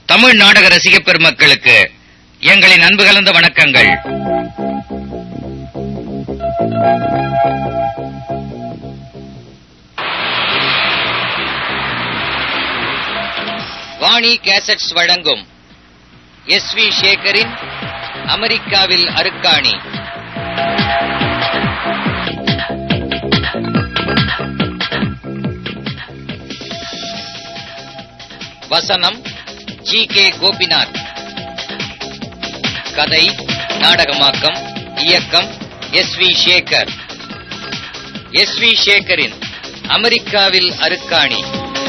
தமிழ் நாடக ரசிக பெருமக்களுக்கு எங்களின் அன்பு கலந்த வணக்கங்கள் வாணி கேசட்ஸ் வழங்கும் எஸ் வி சேகரின் அமெரிக்காவில் அருக்காணி வசனம் ஜி கே கோபிநாத் கதை நாடகமாக்கம் இயக்கம் S V Sekhar S V சேகரின் அமெரிக்காவில் அருக்காணி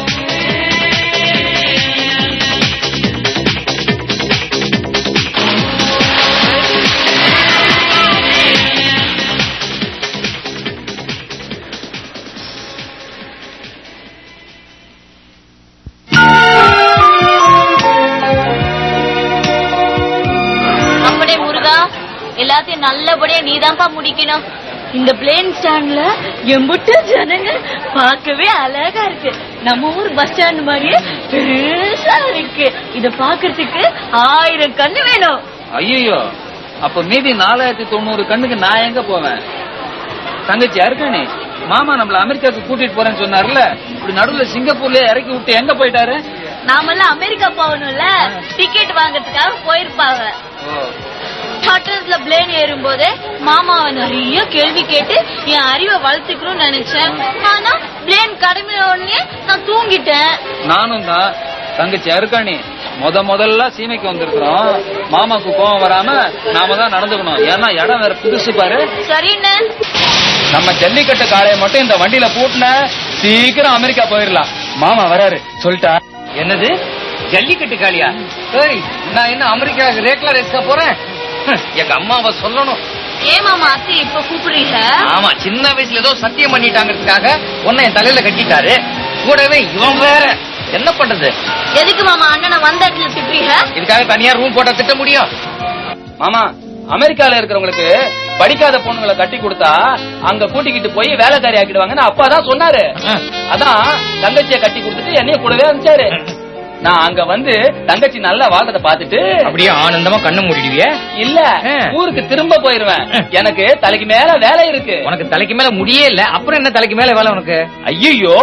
அப்படியே முருகா எல்லாத்தையும் நல்லபடியா நீதான்ப்பா முடிக்கணும் இந்த பிளேன் ஸ்டாண்ட்ல எம்புட்டு ஜனங்க பார்க்கவே அழகா இருக்கு நம்ம ஊர் பஸ் ஸ்டாண்ட் மாதிரியே பெருசா இருக்கு இத பாக்குறதுக்கு ஆயிரம் கண்ணு வேணும் ஐயோ அப்ப மீதி நாலாயிரத்தி தொண்ணூறு கண்ணுக்கு நான் எங்க போவேன் தங்கச்சி அருக்கானே மாமா நம்மள அமெரிக்காவுக்கு கூட்டிட்டு போறேன்னு சொன்னார்ல இப்படி நடுவுல சிங்கப்பூர்லயே இறக்கி விட்டு எங்க போயிட்டாரு நாமெல்லாம் அமெரிக்கா போகணும்ல டிக்கெட் வாங்குறதுக்காக போயிருப்பாங்க பட்டணத்துல பிளேன் ஏறும்போது மாமாவை நிறைய கேள்வி கேட்டு என் அறிவை வளர்த்துக்கணும்னு நினைச்சேன் ஆனா பிளேன் கடமையில உடனே நான் தூங்கிட்டேன் நானும் தான் தங்கச்சி அருக்காணி முத முதல்ல சீமைக்கு வந்திருக்கிறோம் மாமாக்கு கோவம் வராம நாம தான் நடந்துக்கணும் ஏன்னா இடம் வேற புதுசு பாரு சரின்னு நம்ம ஜல்லிக்கட்டு காளைய மட்டும் இந்த வண்டியில பூட்டின சீக்கிரம் அமெரிக்கா போயிடலாம் மாமா வராரு சொல்லிட்டா என்னது ஜல்லிக்கட்டு காளியா ஏய் நான் என்ன அமெரிக்கா ரேக்லா ரேஸ்க்கா போறேன் ஹம், எங்க அம்மாவை சொல்லணும் ஏன் மாமா அத்தை இப்ப கூப்பிடுறீங்க ஆமா சின்ன வயசுல ஏதோ சத்தியம் பண்ணிட்டாங்கிறதுக்காக உன்னை என் தலையில கட்டிட்டாரு கூடவே இவன் வேற என்ன பண்றது எதுக்கு மாமா அண்ணனை வந்த இடத்துல திட்டுறீங்க இதுக்காக தனியா ரூம் போட்டா திட்ட முடியும் மாமா அமெரிக்கால இருக்கிறவங்களுக்கு படிக்காத பொண்ணுங்களை கட்டி கொடுத்தா அங்க கூட்டிக்கிட்டு போய் வேலைக்காரி ஆக்கிடுவாங்கன்னு அப்பா தான் சொன்னாரு அதான் தங்கச்சிய கட்டி கொடுத்துட்டு என்னைய கூடவே அனுப்பிச்சாரு நான் அங்க வந்து தங்கச்சி நல்லா வாழ்றத பாத்துட்டு அப்படியே ஆனந்தமா கண்ணு மூடிடுவிய இல்ல ஆ. ஊருக்கு திரும்ப போயிருவேன் ஆ. எனக்கு தலைக்கு மேல வேலை இருக்கு உனக்கு தலைக்கு மேல முடியே இல்ல அப்புறம் என்ன தலைக்கு மேல வேலை உனக்கு ஐயோ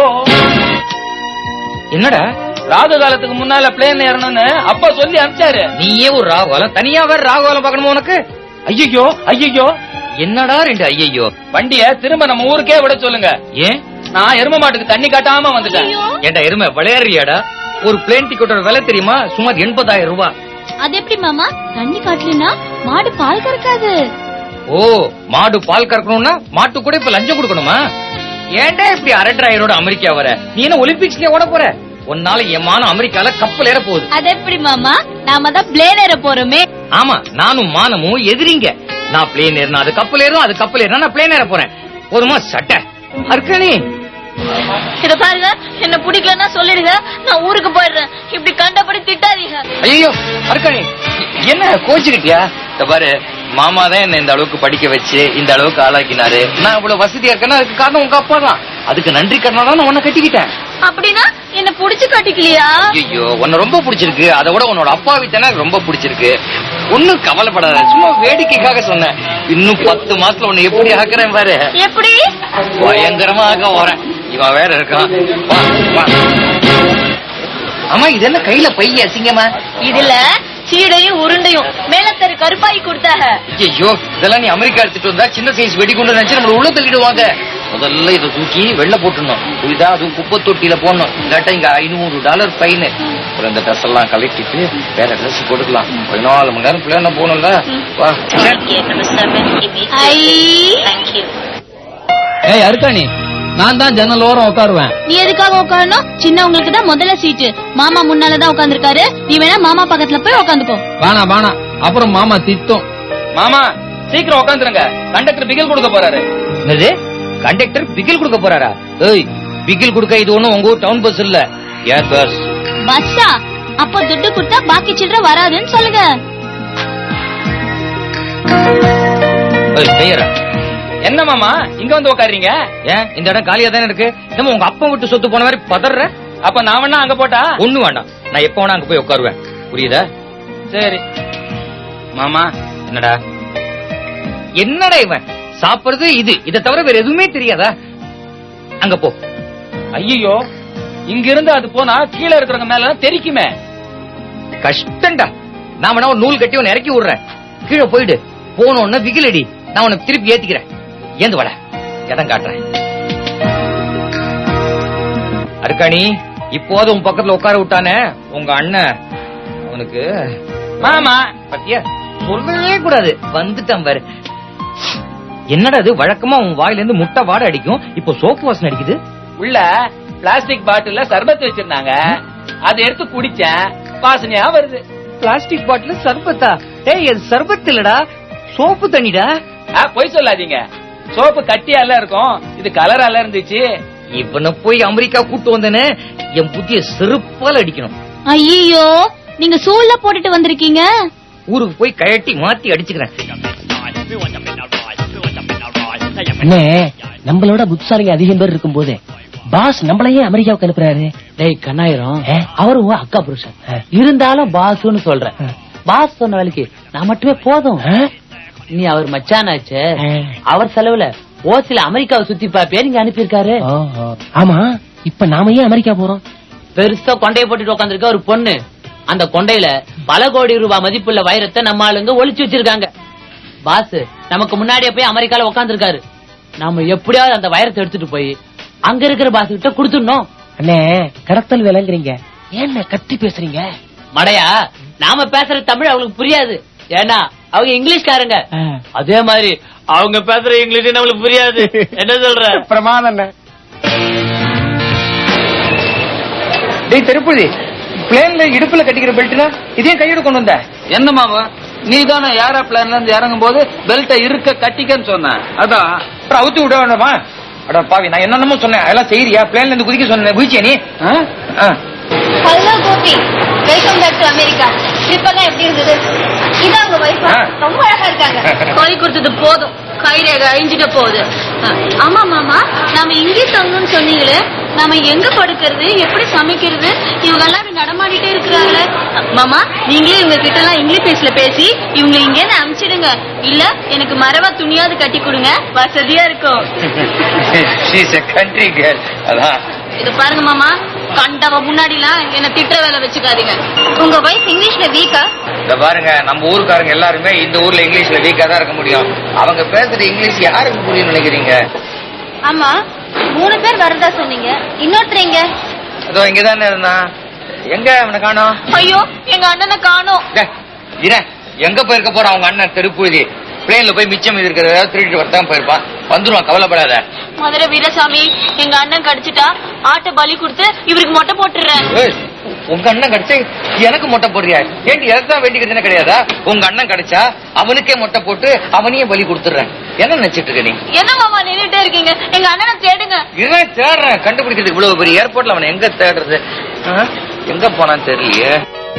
என்னடா ராகு காலத்துக்கு முன்னால பிளேன் ஏறணும்னு அப்பா சொல்லி அனுப்பிச்சாரு நீயே ஒரு ராகுகாலம் தனியா வேற ராகுகாலம் பார்க்கணுமா உனக்கு ஐயோ ஐயோ என்னடா ரெண்டு ஐயையோ வண்டிய திரும்ப நம்ம ஊருக்கே விட சொல்லுங்க ஏன் நான் எரும மாட்டுக்கு தண்ணி காட்டாம வந்துட்டேன் ஏண்டா எருமை விளையாடுறியாடா ஒரு பிளேன் டிக்கெட்டோட விலை தெரியுமா சுமார் எண்பதாயிரம் ரூபாய் அது எப்படி மாமா தண்ணி காட்டலனா மாடு பால் கறக்காது ஓ மாடு பால் கறக்கணும்னா மாட்டு கூட இப்ப லஞ்சம் கொடுக்கணுமா ஏன்டா இப்படி அரட்ராயரோட அமெரிக்கா வர நீ என்ன ஒலிம்பிக்ஸ்லயே ஓட போற உன்னால எமான அமெரிக்கால கப்பல் ஏற போகுது அது எப்படி மாமா நாம தான் பிளேன் ஏற போறோமே ஆமா நானும் மானமும் எதிரிங்க நான் பிளேன் ஏறினா அது கப்பல் ஏறும் அது கப்பல் ஏறினா நான் பிளேன் ஏற போறேன் போதுமா சட்டை அர்க்கணி இத பாருங்க என்ன பிடிக்கலன்னா சொல்லிடுங்க நான் ஊருக்கு போயிடுறேன் இப்படி கண்டபடி திட்டாதீங்க ஐயோ அர்க்கணி என்ன கோச்சுக்கிட்டியா இந்த பாரு மாமா தான் என்ன இந்த அளவுக்கு படிக்க வச்சு இந்த அளவுக்கு ஆளாக்கினாரு நான் இவ்வளவு வசதியா இருக்கேன்னா அதுக்கு காரணம் உங்க அப்பா தான் அதுக்கு நன்றி கடனா தான் நான் உன்னை கட்டிக்கிட்டேன் அப்படின்னா என்ன புடிச்சு கட்டிக்கலையா ஐயோ உன்னை ரொம்ப பிடிச்சிருக்கு அதை விட உன்னோட அப்பாவி தானே எனக்கு ரொம்ப பிடிச்சிருக்கு ஒண்ணும் கவலைப்படாத சும்மா வேடிக்கைக்காக சொன்னேன் இன்னும் பத்து மாசத்துல உன்னை எப்படி ஆக்குறேன் பாரு எப்படி பயங்கரமா ஆக்க போறேன் இவன் வேற இருக்கான் வா, வா. ஆமா இது என்ன கையில பைய அசிங்கமா இதுல சீடையும் உருண்டையும் மேலத்தரு கருப்பாய் கொடுத்தாங்க ஐயோ இதெல்லாம் நீ அமெரிக்கா எடுத்துட்டு வந்தா சின்ன சைஸ் வெடிகுண்டு நினைச்சு நம்மள உள்ள தள்ளிடுவாங்க முதல்ல இதை தூக்கி வெளில போட்டுடணும் புரியுதா அதுவும் குப்பை தொட்டியில போடணும் இல்லாட்டா இங்க ஐநூறு டாலர் ஃபைன் அப்புறம் இந்த ட்ரெஸ் எல்லாம் கலட்டிட்டு வேற ட்ரெஸ் போட்டுக்கலாம் பதினாலு மணி நேரம் பிள்ளைன போகணும்ல வா ஐ ஏய் அருக்காணி நான் தான் ஜன்னல் ஓரம் உட்காருவேன் நீ எதுக்காக உட்காரணும் சின்னவங்களுக்கு தான் முதல்ல சீட்டு மாமா முன்னாலதான் உட்காந்துருக்காரு நீ வேணா மாமா பக்கத்துல போய் உட்காந்துக்கோ வேணா வேணா அப்புறம் மாமா திட்டும் மாமா சீக்கிரம் உட்காந்துருங்க கண்டக்டர் பிகில் கொடுக்க போறாரு என்னது கண்டக்டர் பிகில் கொடுக்க போறாரா ஏய் பிகில் கொடுக்க இது ஒண்ணும் உங்க ஊர் டவுன் பஸ் இல்ல ஏர் பஸ் பஸ்ஸா அப்ப துட்டு கொடுத்தா பாக்கி சில்லற வராதுன்னு சொல்லுங்க ஏய் பெயரா என்ன மாமா இங்க வந்து உட்காருறீங்க ஏன் இந்த இடம் காலியா தானே இருக்கு நம்ம உங்க அப்பா விட்டு சொத்து போன மாதிரி பதற அப்ப நான் வேணா அங்க போட்டா ஒண்ணு வேண்டாம் நான் எப்ப வேணா அங்க போய் உட்காருவேன் புரியுதா சரி மாமா என்னடா என்னடா இவன் சாப்பிடுறது இது இதை தவிர வேற எதுவுமே தெரியாதா அங்க போ ஐயோ இங்க இருந்து அது போனா கீழே இருக்கிறவங்க மேல எல்லாம் தெரிக்குமே கஷ்டம்டா நான் வேணா ஒரு நூல் கட்டி உன்னை இறக்கி விடுறேன் கீழே போயிடு போனோன்னு விகிலடி நான் உனக்கு திருப்பி ஏத்திக்கிறேன் ஏந்து வட இடம் காட்டுறேன் அருக்காணி இப்போது உன் பக்கத்துல உட்கார விட்டானே உங்க அண்ணன் அவனுக்கு மாமா பத்தியா சொல்லவே கூடாது வந்துட்டான் பாரு என்னடா இது வழக்கமா உன் வாயில இருந்து முட்டை வாடை அடிக்கும் இப்போ சோப்பு வாசனை அடிக்குது உள்ள பிளாஸ்டிக் பாட்டில்ல சர்பத் வச்சிருந்தாங்க அதை எடுத்து குடிச்சேன் வாசனையா வருது பிளாஸ்டிக் பாட்டில் சர்பத்தா ஏய் அது சர்பத் இல்லடா சோப்பு தண்ணிடா ஆ, பொய் சொல்லாதீங்க சோப்பு கட்டியால இருக்கும் இது கலரால இருந்துச்சு இவனை போய் அமெரிக்கா கூட்டு வந்தேன்னு என் புத்திய செருப்பால அடிக்கணும் ஐயோ நீங்க சூழ்ல போட்டுட்டு வந்திருக்கீங்க ஊருக்கு போய் கழட்டி மாத்தி அடிச்சுக்கிறேன் அண்ணே நம்மளோட புத்தாலிங்க அதிகம் பேர் இருக்கும் போது பாஸ் நம்மளையே அமெரிக்காவுக்கு அனுப்புறாரு டேய் கண்ணாயிரம் ஆ? அவரு உன் அக்கா புருஷன் இருந்தாலும் பாஸ்னு சொல்றேன் பாஸ் சொன்ன வேலைக்கு நான் மட்டுமே போதும் ஆ? நீ அவர் மச்சானாச்சே ஆ. அவர் செலவுல ஓசில அமெரிக்காவை சுத்தி பாப்பியா நீங்க அனுப்பியிருக்காரு ஓஹோ. ஆமா இப்ப நாம ஏன் அமெரிக்கா போறோம் பெருசா கொண்டைய போட்டுட்டு உட்காந்துருக்க ஒரு பொண்ணு அந்த கொண்டையில பல கோடி ரூபாய் மதிப்புள்ள வைரத்தை நம்ம ஆளுங்க ஒளிச்சு வச்சிருக்காங்க பாஸ் நமக்கு முன்னாடியே போய் அமெரிக்கால உட்காந்துருக்காரு நாம எப்படியாவது அந்த வைரத்தை எடுத்துட்டு போய் அங்க இருக்கிற பாஸ் கிட்ட கொடுத்துடணும் அண்ணே கடத்தல் வேலைங்கிறீங்க ஏன் கத்தி பேசுறீங்க மடையா நாம பேசுற தமிழ் அவங்களுக்கு புரியாது ஏன்னா அவங்க இங்கிலீஷ்காரங்க ஆ. அதே மாதிரி அவங்க பேசுற இங்கிலீஷ் நம்மளுக்கு புரியாது என்ன சொல்ற பிரமாதம் டேய் திருப்பதி பிளேன்ல இடுப்புல கட்டிக்கிற பெல்ட்னா இதையும் கையோட கொண்டு வந்த என்ன மாமா நீ தானே ஏரோப்ளேன்ல இருந்து இறங்கும் போது பெல்ட்டை இருக்க கட்டிக்கன்னு சொன்ன அதான் அப்புறம் அவுத்து விட வேண்டாமா அட பாவி நான் என்னென்னமோ சொன்னேன் அதெல்லாம் செய்யறியா பிளேன்ல இருந்து குதிக்க சொன்னேன் குதிச்சியா நீ ஆ? ஆ. Hello Gopi welcome back to America ட்ரிப்பெல்லாம் எப்படி இருந்தது இதான் உங்க வைஃப் ஆ. ரொம்ப அழகா இருக்காங்க சொல்லி கொடுத்தது போதும் கைரேகை அழிஞ்சிட்டு போகுது ஆ, ஆமா மாமா நாம இங்கே தங்கணும்னு சொன்னீங்களே நாம எங்க படுக்கிறது எப்படி சமைக்கிறது இவங்க எல்லாம் இப்படி நடமாடிட்டே இருக்கிறாங்களே மாமா நீங்களே இவங்க கிட்ட எல்லாம் இங்கிலீஷ் பேசல பேசி இவங்க இங்கே அனுப்பிச்சிடுங்க இல்ல எனக்கு மரவா துணியாவது கட்டி கொடுங்க வசதியா இருக்கும் She's a country girl. அதான் இது பாருங்க மாமா கண்டவ முன்னாடிலாம் என்ன திட்டுற வேலை வச்சுக்காதீங்க உங்க வைஃப் இங்கிலீஷ்ல வீக்கா இத பாருங்க நம்ம ஊருக்காரங்க எல்லாருமே இந்த ஊர்ல இங்கிலீஷ்ல வீக்கா தான் இருக்க முடியும் அவங்க பேசுற இங்கிலீஷ் யாருக்கு புரியும் நினைக்கிறீங்க ஆமா மூணு பேர் வரதா சொன்னீங்க இன்னொருத்தர் எங்க அதோ இங்கதானே இருந்தான் எங்க அவனை காணோம் ஐயோ எங்க அண்ணனை காணோம் டேய், இரு. எங்க போயிருக்க போறான் அவங்க அண்ணன் தெருப்புழுதி பிளேன்ல போய் மிச்சம் இது இருக்கிறத திருட்டு வரத்தான் போயிருப்பான் வந்துருவான் கவலைப்படாத மதுரை வீரசாமி எங்க அண்ணன் கடிச்சிட்டா ஆட்டை பலி கொடுத்து இவருக்கு மொட்டை போட்டுறேன் ஏய், உங்க அண்ணன் கிடைச்சா எனக்கு மொட்டை போடுறியா ஏன்டி எனக்கு தான் வேண்டிக்கிறதுன்னு கிடையாதா உங்க அண்ணன் கிடைச்சா அவனுக்கே மொட்டை போட்டு அவனையே பலி கொடுத்துடுறேன் என்ன நினைச்சிட்டு இருக்க நீ என்ன மாமா நின்னுட்டே இருக்கீங்க எங்க அண்ணனை தேடுங்க இவன் தேடுறேன் கண்டுபிடிக்கிறது இவ்வளவு பெரிய ஏர்போர்ட்ல அவனை எங்க தேடுறது ஆ? எங்க போனான்னு தெரியலையே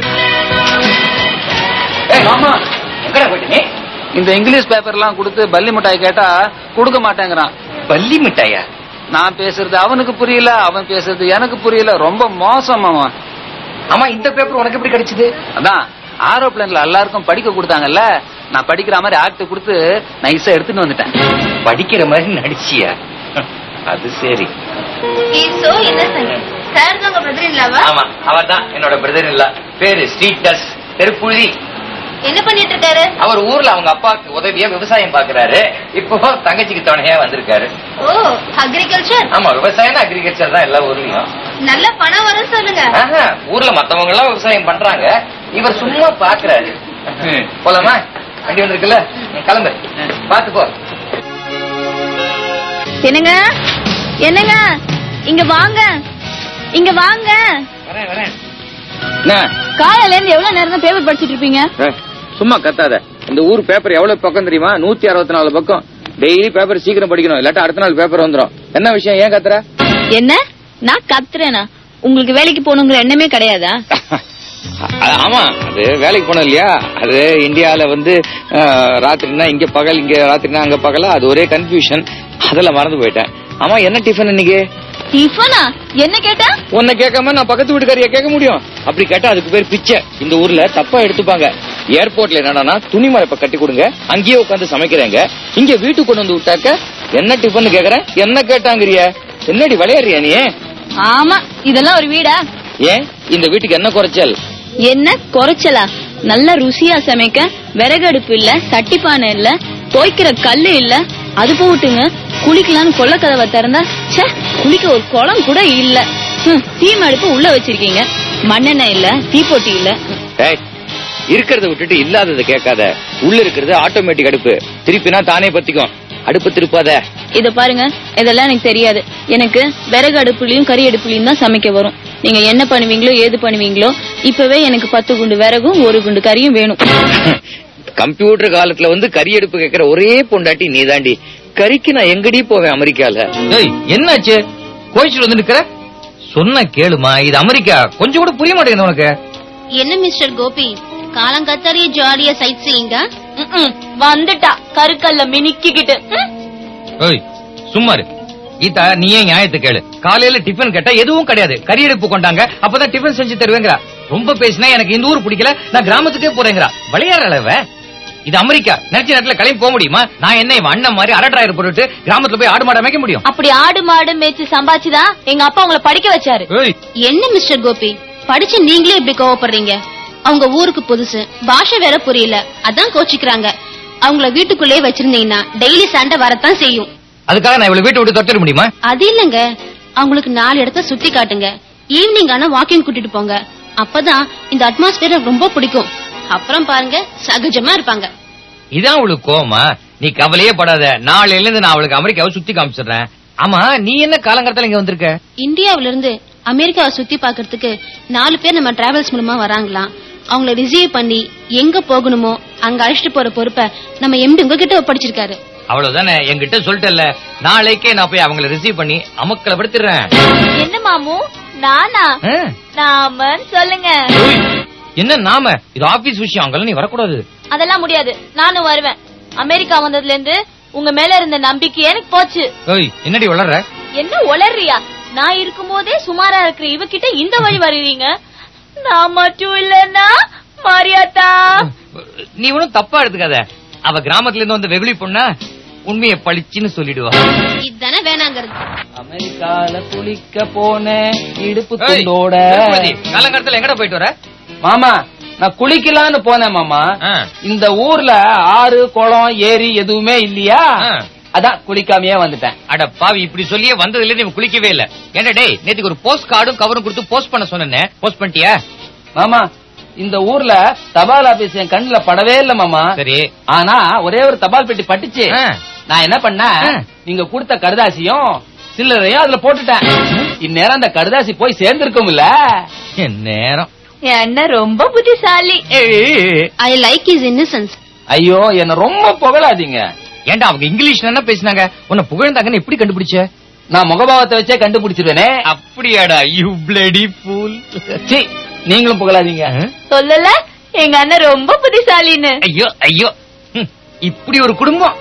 ஏய், மாமா எங்கடா போயிட்ட நீ இந்த இங்கிலீஷ் பேப்பர்லாம் கொடுத்து பல்லி மிட்டாய் கேட்டா கொடுக்க மாட்டேங்கிறான் பள்ளி மிட்டாயா நான் பேசுறது அவனுக்கு புரியல அவன் பேசுறது எனக்கு புரியல ரொம்ப மோசம் மாமா ஆமா இந்த பேப்பர் உனக்கு எப்படி கிடைச்சது அதான் ஆரோப்ளேன்ல எல்லாருக்கும் படிக்க கொடுத்தாங்கல்ல நான் படிக்கிற மாதிரி ஆக்ட் கொடுத்து நைஸா எடுத்துட்டு வந்துட்டேன் படிக்கிற மாதிரி நடிச்சியா அது சரி சோ இன்னசென்ட் சார் தான் உங்க பிரதர் இல்லாவா ஆமா அவர்தான் என்னோட பிரதர் இல்ல பேரு ஸ்ரீடஸ் தெருப்புழுதி என்ன பண்ணிட்டு இருக்காரு அவர் ஊர்ல அவங்க அப்பாவுக்கு உதவியா விவசாயம் பாக்குறாரு இப்போ தங்கச்சிக்கு துணையா வந்திருக்காரு ஓ அக்ரிகல்ச்சர் ஆமா விவசாயம் அக்ரிகல்ச்சர் தான் எல்லா ஊர்லயும் நல்ல பணம் வரும் சொல்லுங்க ஆஹா, ஊர்ல மத்தவங்க எல்லாம் விவசாயம் பண்றாங்க இவர் சும்மா பாக்குறாரு போலாமா வண்டி வந்திருக்குல்ல நீ கிளம்பு பாத்து போ என்னங்க என்னங்க இங்க வாங்க இங்க வாங்க வரேன் வரேன் என்ன காலையில இருந்து எவ்வளவு நேரம் தான் பேப்பர் படிச்சிட்டு இருப்பீங்க ஏய், சும்மா கத்தாத இந்த ஊர் பேப்பர் எவ்வளவு பக்கம் தெரியுமா நூத்தி அறுபத்தி நாலு பக்கம் டெய்லி பேப்பர் சீக்கிரம் படிக்கணும் இல்லாட்டா அடுத்த நாள் பேப்பர் வந்துரும் என்ன விஷயம் ஏன் கத்துற என்ன நான் கத்துறேனா உங்களுக்கு வேலைக்கு போகணுங்கிற எண்ணமே கிடையாதா அ- ஆமா அது வேலைக்கு போனோம் இல்லையா அது இந்தியால வந்து அஹ், ராத்திரினா இங்க பகல் இங்க ராத்திரினா அங்க பகலா அது ஒரே கன்ஃபியூஷன் அதுல மறந்து போயிட்டேன் ஆமா என்ன டிஃபன் இன்னைக்கு டிஃபனா என்ன கேட்டா உன்னை கேட்காம நான் பக்கத்து வீட்டுக்காரியா கேட்க முடியும் அப்படி கேட்டா அதுக்கு பேர் பிச்சை இந்த ஊர்ல தப்பா எடுத்துப்பாங்க ஏர்போர்ட்ல என்னடானா துணி மறைப்ப கட்டி கொடுங்க அங்கேயே உட்காந்து சமைக்கிறேங்க இங்க வீட்டுக்கு கொண்டு வந்து விட்டாக்க என்ன டிஃபன் கேக்குறேன் என்ன கேட்டாங்கறிய என்னடி விளையாடுறியா நீ ஆமா இதெல்லாம் ஒரு வீடா ஏன் இந்த வீட்டுக்கு என்ன குறைச்சல் என்ன குறைச்சலா நல்ல ருசியா சமைக்க விறகு அடுப்பு இல்ல சட்டிப்பானை இல்ல துவைக்கிற கல்லு இல்ல அது போட்டுங்க குளிக்கலாம்னு கொல்ல கதவை திறந்தா ச்சே குளிக்க ஒரு குளம் கூட இல்ல ஹம், சீம அடுப்பு உள்ள வச்சிருக்கீங்க மண்ணெண்ணெய் இல்ல தீப்பொட்டி இல்ல டேய், இருக்கிறத விட்டுட்டு இல்லாததை கேட்காத உள்ள இருக்கிறது ஆட்டோமேட்டிக் அடுப்பு திருப்பினா தானே பத்திக்கும் அடுப்பு திருப்பாத இத பாருங்க இதெல்லாம் எனக்கு தெரியாது எனக்கு விறகு அடுப்புலயும் கறி அடுப்புலயும் தான் சமைக்க வரும் நீங்க என்ன பண்ணுவீங்களோ ஏது பண்ணுவீங்களோ இப்பவே எனக்கு பத்து குண்டு விறகும் ஒரு குண்டு கறியும் வேணும் கம்ப்யூட்டர் காலத்துல வந்து கறி அடுப்பு கேக்குற ஒரே பொண்டாட்டி நீதாண்டி கறிக்கு நான் எங்கடி போவேன் அமெரிக்கால என்னாச்சு கோயிச்சுட்டு வந்து நிக்கிற சொன்ன கேளுமா இது அமெரிக்கா கொஞ்சம் கூட புரிய மாட்டேங்குது உனக்கு என்ன மிஸ்டர் கோபி காலங்கத்தாரிய ஜாலியா சைட் சீயிங்க ம்ம். வந்துட்டா கருக்கல்ல மினிக்கிக்கிட்டு ம். ஓய் சும்மா இரு கீதா நீயே நியாயத்தை கேளு காலையில டிஃபன் கேட்டா எதுவும் கிடையாது கறி அடுப்பு கொண்டாங்க அப்பதான் டிஃபன் செஞ்சு தருவேங்கிறா ரொம்ப பேசினா எனக்கு இந்த ஊர் பிடிக்கல நான் கிராமத்துக்கே போறேங்கிறா விளையாடுறவ இது அமெரிக்கா நினைச்ச நேரத்துல கிளம்பி போக முடியுமா நான் என்ன இவன் அண்ணன் மாதிரி அரட்ராயர் போட்டுட்டு கிராமத்துல போய் ஆடு மாட மேய்க்க முடியும் அப்படி ஆடு மாடு மேய்ச்சி சம்பாதிச்சுதான் எங்க அப்பா உங்களை படிக்க வச்சாரு ஏய் என்ன மிஸ்டர் கோபி படிச்சு நீங்களே இப்படி கோவப்படுறீங்க அவங்க ஊருக்கு புதுசு பாஷை வேற புரியல அதான் கோச்சிக்கிறாங்க அவங்கள வீட்டுக்குள்ளே வச்சிருந்தீங்கன்னா டெய்லி சண்டை வரத்தான் செய்யும் அதுக்காக நான் இவ்வளவு வீட்டை விட்டு தொட்டிட முடியுமா அது இல்லங்க அவங்களுக்கு நாலு இடத்த சுத்தி காட்டுங்க ஈவினிங் ஆனா வாக்கிங் கூட்டிட்டு போங்க அப்பதான் இந்த அட்மாஸ்பியர் ரொம்ப பிடிக்கும் அப்புறம் பாருங்க சகஜமா இருப்பாங்க இதான் அவளுக்கு கோவமா நீ கவலையே படாத நாளையில இருந்து நான் அவளுக்கு அமெரிக்காவை சுத்தி காமிச்சிடுறேன் ஆமா நீ என்ன காலங்கரத்துல இங்க வந்திருக்க இந்தியாவில இருந்து அமெரிக்காவை சுத்தி பார்க்கிறதுக்கு நாலு பேர் நம்ம டிராவல்ஸ் மூலமா வராங்களாம் அவங்கள ரிசீவ் பண்ணி எங்க போகணுமோ அங்க அழைச்சிட்டு போற பொறுப்பை நம்ம எம்டி உங்ககிட்ட ஒப்படைச்சிருக்காரு அவ்வளவுதானே என்கிட்ட சொல்லிட்டல நாளைக்கே நான் போய் அவங்கள ரிசீவ் பண்ணி அமக்கல படுத்துறேன் என்ன மாமு நானா நாமன்னு சொல்லுங்க என்ன நாம இது ஆபீஸ் விஷயம் அங்கெல்லாம் நீ வரக்கூடாது அதெல்லாம் முடியாது நானும் வருவேன் அமெரிக்கா வந்ததுல இருந்து உங்க மேல இருந்த நம்பிக்கை எனக்கு போச்சு ஓய் என்னடி வளர்ற என்ன உளறியா நான் இருக்கும்போதே சுமாரா இருக்கிற இவகிட்ட இந்த வழி வருவீங்க நான் மட்டும் இல்லன்னா மாரியாத்தா நீ ஒன்னும் தப்பா எடுத்துக்காத அவ கிராமத்துல இருந்து வந்து வெகுளி பொண்ணா உண்மையை பளிச்சுன்னு சொல்லிடுவா இதுதானே வேணாங்கிறது அமெரிக்கால குளிக்க போனேன் இடுப்பு ஏய், துண்டோட திருப்பதி, காலங்கரத்துல எங்கடா போயிட்டு வர மாமா நான் குளிக்கலான்னு போனேன் மாமா ஆ. இந்த ஊர்ல ஆறு குளம் ஏரி எதுவுமே இல்லையா ஆ. அதான் குளிக்காமையே வந்துட்டேன் அட பாவி இப்படி சொல்லியே வந்ததுல இருந்து இவன் குளிக்கவே இல்ல ஏன்டா டேய் நேத்துக்கு ஒரு போஸ்ட் கார்டும் கவரும் கொடுத்து போஸ்ட் பண்ண சொன்னேன் போஸ்ட் பண்ணிட்டியா மாமா இந்த ஊர்ல தபால் ஆபீஸ் என் கண்ணுல படவே இல்ல மாமா சரி ஆனா ஒரே ஒரு தபால் பெட்டி பட்டுச்சு ஆ. நான் என்ன பண்ணேன் ஆ. நீங்க கொடுத்த கடுதாசியும் சில்லறையும் அதுல போட்டுட்டேன் இந்நேரம் அந்த கடுதாசி போய் சேர்ந்திருக்கும்ல என் நேரம் என் அண்ணன் ரொம்ப புத்திசாலி ஐ லைக் இஸ் இன்னசென்ஸ் ஐயோ என்ன ரொம்ப புகழாதீங்க ஏன்டா அவங்க இங்கிலீஷ்ல என்ன பேசினாங்க உன்னை புகழ்ந்தாங்கன்னு எப்படி கண்டுபிடிச்ச நான் முகபாவத்தை வச்சே கண்டுபிடிச்சிருவேனே அப்படியாடா யூ பிளடி ஃபூல் சீ, நீங்களும் புகழாதீங்க சொல்லல எங்க அண்ணன் ரொம்ப புத்திசாலின்னு ஐயோ ஐயோ ஹம், இப்படி ஒரு குடும்பம்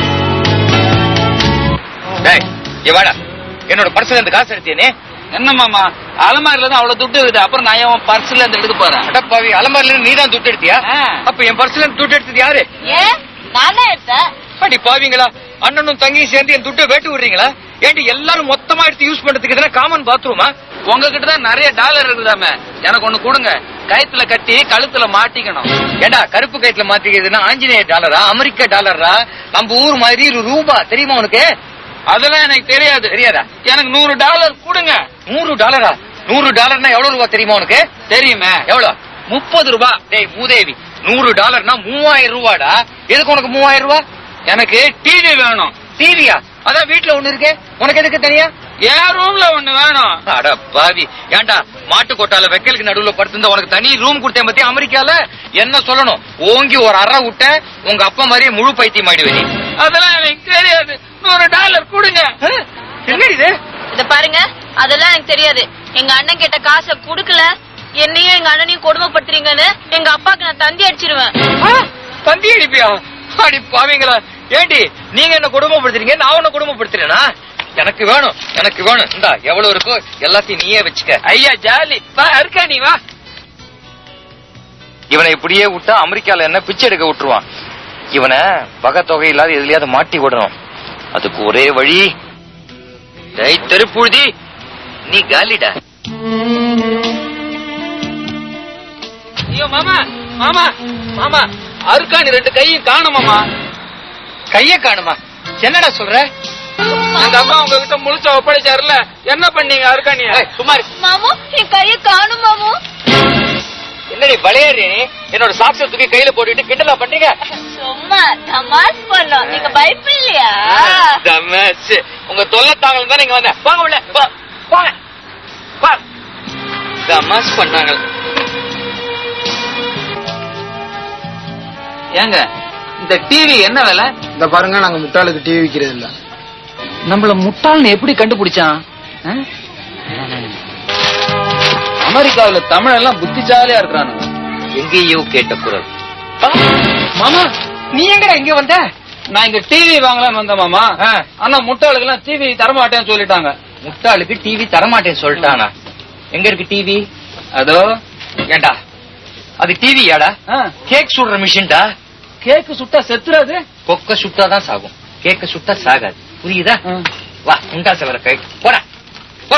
டேய் இங்க வாடா என்னோட பர்ஸ்ல இருந்து காசு எடுத்தேனே என்ன மாமா அலமாரில தான் அவ்வளவு துட்டு இருக்குது அப்புறம் நான் என் பர்ஸ்ல இருந்து எடுக்க போறேன் அடப்பாவி அலமாரில இருந்து நீதான் துட்டு எடுத்தியா ஆ. அப்ப என் பர்ஸ்ல இருந்து துட்டு எடுத்தது யாரு ஏன் நானே எடுத்தேன் அடி பாவிங்களா அண்ணனும் தங்கியும் சேர்ந்து என் துட்டை வேட்டு விடுறீங்களா ஏண்டி எல்லாரும் மொத்தமா எடுத்து யூஸ் பண்றதுக்கு இதெல்லாம் காமன் பாத்ரூமா உங்ககிட்ட தான் நிறைய டாலர் இருக்குதாமே எனக்கு ஒண்ணு கொடுங்க கயத்துல கட்டி கழுத்துல மாட்டிக்கணும் ஏண்டா கருப்பு கயிற்றுல மாத்திக்கிறதுன்னா ஆஞ்சநேய டாலரா அமெரிக்க டாலரா நம்ம ஊர் மாதிரி ஒரு ரூபா தெரியுமா உனக்கு அதெல்லாம் எனக்கு தெரியாது தெரியாதா எனக்கு நூறு டாலர் கொடுங்க நூறு டாலரா நூறு டாலர்னா எவ்வளவு ரூபா தெரியுமா உனக்கு தெரியுமே எவ்வளவு முப்பது ரூபாய் டேய் மூதேவி நூறு டாலர்னா மூவாயிரம் ரூபாடா எதுக்கு உனக்கு மூவாயிரம் ரூபா எனக்கு டிவி வேணும் டிவியா அதான் வீட்டுல ஒண்ணு இருக்கே உனக்கு எதுக்கு தனியா என் ரூம்ல ஒண்ணு வேணும் அட பாவி ஏன்டா மாட்டு கொட்டால வெக்கலுக்கு நடுவுல படுத்திருந்தா உனக்கு தனி ரூம் கொடுத்தேன் பத்தி அமெரிக்கால என்ன சொல்லணும் ஓங்கி ஒரு அறை விட்ட உங்க அப்பா மாதிரியே முழு பைத்தியம் ஆயிடுவே நீ அதெல்லாம் எனக்கு தெரியாது நூறு டாலர் கொடுங்க என்ன இது இத பாருங்க அதெல்லாம் எனக்கு தெரியாது எங்க அண்ணன் கேட்ட காசை குடுக்கல என்னையும் எங்க அண்ணனையும் கொடுமைப்படுத்துறீங்கன்னு எங்க அப்பாக்கு நான் தந்தி அடிச்சிருவேன் ஆ, தந்தி அடிப்பியா அடி பாவீங்களா ஏண்டி நீங்க என்ன குடும்பப்படுத்துறீங்க நான் உன்னை குடும்பப்படுத்துறேனா எனக்கு வேணும் எனக்கு வேணும் இந்தா எவ்வளவு இருக்கோ எல்லாத்தையும் நீயே வச்சுக்க ஐயா ஜாலி வா இருக்கா நீ வா இவனை இப்படியே விட்டா அமெரிக்கால என்ன பிச்சை எடுக்க விட்டுருவான் இவனை வகை தொகை இல்லாத எதுலயாவது மாட்டி விடணும் அதுக்கு ஒரே வழி டேய் தெருப்புழுதி நீ காலிடா ஐயோ மாமா மாமா மாமா அருக்காணி ரெண்டு கையும் காணுமாமா கைய காணுமா என்னடா சொல்ற அந்த அம்மா உங்ககிட்ட முழிச்ச ஒப்படைச்சாருல என்ன பண்ணீங்க அருக்காணிய ஏய், சும்மா இரு. மாமு என் கைய காணும் மாமு என்னடி விளையாடுறீ நீ? என்னோட சாக்ஸ தூக்கி கையில போட்டுட்டு கிண்டலா பண்றீங்க சும்மா தமாஸ் பண்ணோம் நீங்க பயப்படலையா தமாஷ். உங்க தொல்லை தாங்கல் தான் நீங்க வந்த வாங்க உள்ள வா வாங்க வா தமாஸ் பண்ணாங்க ஏங்க இந்த டிவி என்ன விலை இந்த பாருங்க நாங்க முட்டாளுக்கு டிவி விக்கிறது இல்ல நம்மள முட்டாள்னு எப்படி கண்டுபிடிச்சான் ஆ? அமெரிக்காவுல தமிழ் எல்லாம் புத்திசாலியா இருக்கிறானுங்க எங்கேயோ கேட்ட குரல் மாமா நீ எங்கடா இங்க வந்த நான் இங்க டிவி வாங்கலாம்னு வந்தேன் மாமா ஆ. ஆனா முட்டாளுக்கு எல்லாம் டிவி தரமாட்டேன்னு சொல்லிட்டாங்க முட்டாளுக்கு டிவி தரமாட்டேன்னு சொல்லிட்டானா எங்க இருக்கு டிவி அதோ ஏண்டா அது டிவியாடா ஆ, கேக் சுடுற மிஷின்டா கேக்கு சுட்டா செத்துறாது கொக்க சுட்டாதான் சாகும் கேக்க சுட்டா சாகாது புரியுதா ஆ. வா முண்டா செவர கை போடா போ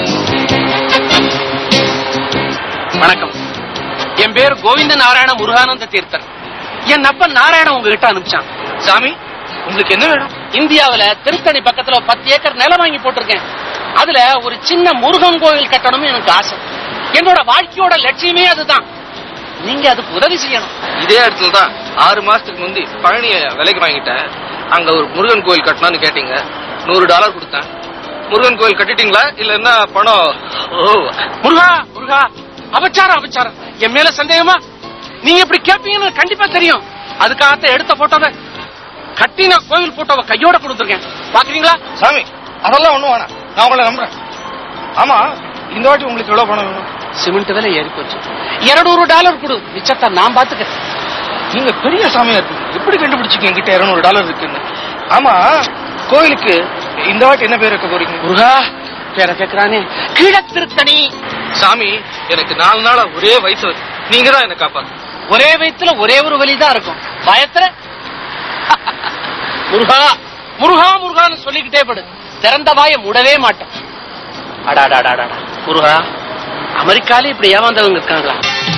வணக்கம் என் பேர் கோவிந்த நாராயண முருகானந்த தீர்த்தன் என் அப்பன் நாராயணன் உங்ககிட்ட அனுப்பிச்சான் சாமி உங்களுக்கு என்ன வேணும் இந்தியாவுல திருத்தணி பக்கத்துல பத்து ஏக்கர் நிலம் வாங்கி போட்டிருக்கேன் அதுல ஒரு சின்ன முருகன் கோயில் கட்டணும்னு எனக்கு ஆசை என்னோட வாழ்க்கையோட லட்சியமே அதுதான் நீங்க அதுக்கு உதவி செய்யணும் இதே இடத்துல தான் ஆறு மாசத்துக்கு முந்தி பழனிய விலைக்கு வாங்கிட்டேன் அங்க ஒரு முருகன் கோயில் கட்டணும்னு கேட்டீங்க நூறு டாலர் கொடுத்தேன் முருகன் கோயில் கட்டிட்டீங்களா இல்ல என்ன பணம் ஓ முருகா முருகா அபச்சாரம் அபச்சாரம் என் மேல சந்தேகமா நீங்க இப்படி கேப்பீங்கன்னு கண்டிப்பா தெரியும் அதுக்காகத்தான் எடுத்த போட்டோவை கட்டின கோவில் போட்டோவை கையோட கொடுத்துருக்கேன் பாக்குறீங்களா சாமி அதெல்லாம் ஒண்ணும் வேணாம் நான் உங்களை நம்புறேன் ஆமா இந்த வாட்டி உங்களுக்கு எவ்வளவு பணம் வேணும் சிமெண்ட் விலை ஏறி போச்சு இருநூறு டாலர் கொடு மிச்சத்தை நான் பாத்துக்கிறேன் நீங்க பெரிய சாமியா இருக்கு எப்படி கண்டுபிடிச்சிங்க என்கிட்ட இருநூறு டாலர் இருக்குன்னு ஆமா கோயிலுக்கு இந்த வாட்டி என்ன பேர் வைக்க போறீங்க முருகா பேர கேக்குறானே கீழத்திருத்தணி சாமி எனக்கு நாலு நாளா ஒரே வயசு வருது நீங்க தான் என்ன காப்பாத்து ஒரே வயித்துல ஒரே ஒரு வழிதான் இருக்கும் பயத்துல முருகா முருகா முருகான்னு சொல்லிக்கிட்டே படு திறந்த வாய மூடவே மாட்டேன் அடாடாடாடா முருகா அமெரிக்கால இப்படி ஏமாந்தவங்க இருக்காங்களா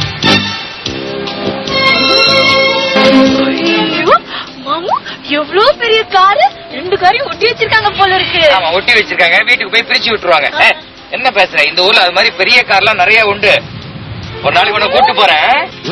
ஐயோ, மாமு எவ்வளவு பெரிய காரு ரெண்டு காரையும் ஒட்டி வச்சிருக்காங்க போல இருக்கு ஆமா ஒட்டி வச்சிருக்காங்க வீட்டுக்கு போய் பிரிச்சு விட்டுருவாங்க ஏ, என்ன பேசுற இந்த ஊர்ல அது மாதிரி பெரிய கார்லாம் நிறைய உண்டு ஒரு நாளைக்கு உன்னை கூட்டு போறேன்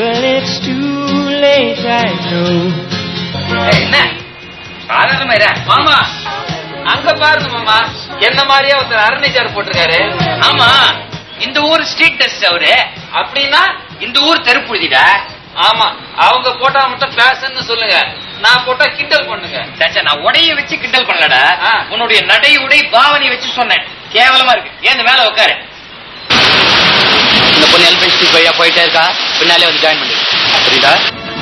ஏய், என்ன சாதாரணமா இரு. மாமா அங்க பாருங்க மாமா என்ன மாதிரியே ஒருத்தர் அரணிச்சார் போட்டிருக்காரு ஆமா இந்த ஊர் ஸ்ட்ரீட் டெஸ்ட் அவரு அப்படின்னா இந்த ஊர் தெருப்புழுதிடா ஆமா அவங்க போட்டா மட்டும் ஃபேஷன் சொல்லுங்க நான் போட்டா கிண்டல் பண்ணுங்க சாச்சா நான் உடைய வச்சு கிண்டல் பண்ணலடா ஆ. உன்னுடைய நடை உடை பாவனை வச்சு சொன்னேன் கேவலமா இருக்கு ஏன் இந்த மேல உட்காரு இந்த பொண்ணு எல்பென்சி பையா போயிட்டே இருக்கா பின்னாலே வந்து ஜாயின் பண்ணி புரியுதா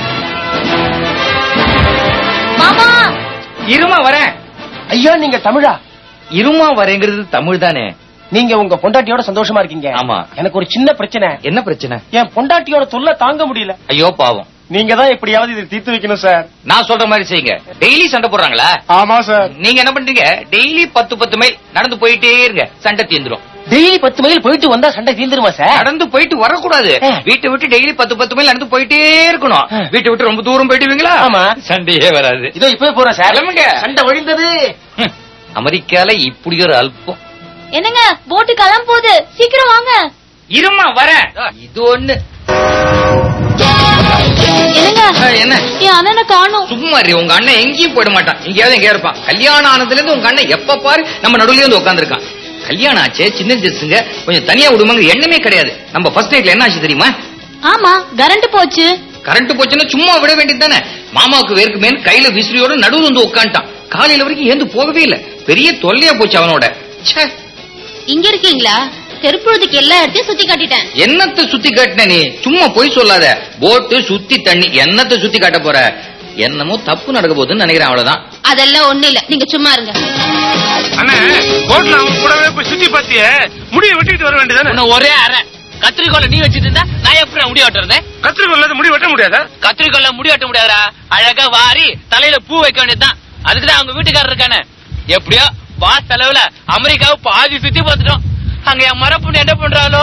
மாமா இருமா வரேன் ஐயா நீங்க தமிழா இருமா வரேங்கிறது தமிழ் தானே நீங்க உங்க பொண்டாட்டியோட சந்தோஷமா இருக்கீங்க ஆமா. எனக்கு ஒரு சின்ன பிரச்சனை என்ன பிரச்சனை என் பொண்டாட்டியோட தொல்லை தாங்க முடியல ஐயோ பாவம் நீங்க தான் எப்படியாவது இதை தீர்த்து வைக்கணும் சார் நான் சொல்ற மாதிரி செய்யுங்க டெய்லி சண்டை போடுறாங்களா ஆமா சார் நீங்க என்ன பண்றீங்க டெய்லி பத்து பத்து மைல் நடந்து போயிட்டே இருங்க சண்டை தீந்துரும் டெய்லி பத்து மைல் போயிட்டு வந்தா சண்டை தீர்ந்துருமா சார் நடந்து போயிட்டு வரக்கூடாது ஆ. வீட்டை விட்டு டெய்லி பத்து பத்து மைல் நடந்து போயிட்டே இருக்கணும் ஆ. வீட்டை விட்டு ரொம்ப தூரம் போயிடுவீங்களா ஆமா. சண்டையே வராது இதோ இப்பவே போறேன் சார் கிளம்புங்க. சண்டை ஒழிந்தது ஹம். அமெரிக்கால இப்படி ஒரு அல்பம் என்னங்க போட்டு கிளம்ப போகுது சீக்கிரம் வாங்க இருமா வரேன் இது ஒண்ணு என்னங்க ஆ, என்ன என் அண்ணனை காணும் சும்மா இரு, உங்க அண்ணன் எங்கேயும் போயிட மாட்டான் எங்கேயாவது எங்கேயா இருப்பான் கல்யாணம் ஆனதுல இருந்து உங்க அண்ணன் எப்ப பாரு நம்ம நடுவுலயே வந்து உட்காந்துருக்கான் கல்யாணம் ஆச்சே சின்ன ஜெஸ்ஸுங்க கொஞ்சம் தனியா விடுமாங்க எண்ணமே கிடையாது நம்ம ஃபர்ஸ்ட் நைட்ல என்ன ஆச்சு தெரியுமா ஆமா கரண்ட் போச்சு கரண்ட் போச்சுன்னா சும்மா விட வேண்டியது தானே மாமாவுக்கு வேர்க்குமேன்னு கையில விசிறியோட நடுவுல வந்து உட்காந்துட்டான் காலையில வரைக்கும் ஏந்து போகவே இல்ல பெரிய தொல்லையா போச்சு அவனோட ச்சே, இங்க இருக்கீங்களா தெருப்புழுதுக்கு எல்லா இடத்தையும் சுத்தி காட்டிட்டேன் என்னத்த சுத்தி காட்டின நீ சும்மா போய் சொல்லாத போட்டு சுத்தி தண்ணி என்னத்த சுத்தி காட்ட போற என்னமோ தப்பு நடக்க போகுதுன்னு நினைக்கிறேன் அவ்வளவுதான் அதெல்லாம் ஒண்ணு இல்ல நீங்க சும்மா இருங்க அண்ணே கோட்ல அவன் கூடவே போய் சுத்தி பாத்திய முடிய வெட்டிட்டு வர வேண்டியதானே இன்னும் ஒரே அரை கத்திரிக்கோலை நீ வச்சிட்டு இருந்தா நான் எப்படி முடி வெட்டுறேன் கத்திரிக்கோல் முடி வெட்ட முடியாதா கத்திரிக்கோல்ல முடி வெட்ட முடியாதுடா அழகா வாரி தலையில பூ வைக்க வேண்டியதுதான் அதுக்குதான் அவங்க வீட்டுக்காரர் இருக்கானே எப்படியோ பாஸ் செலவுல அமெரிக்காவை பாதி சுத்தி பார்த்துட்டோம் அங்க என் மரப்புண்ணு என்ன பண்றாளோ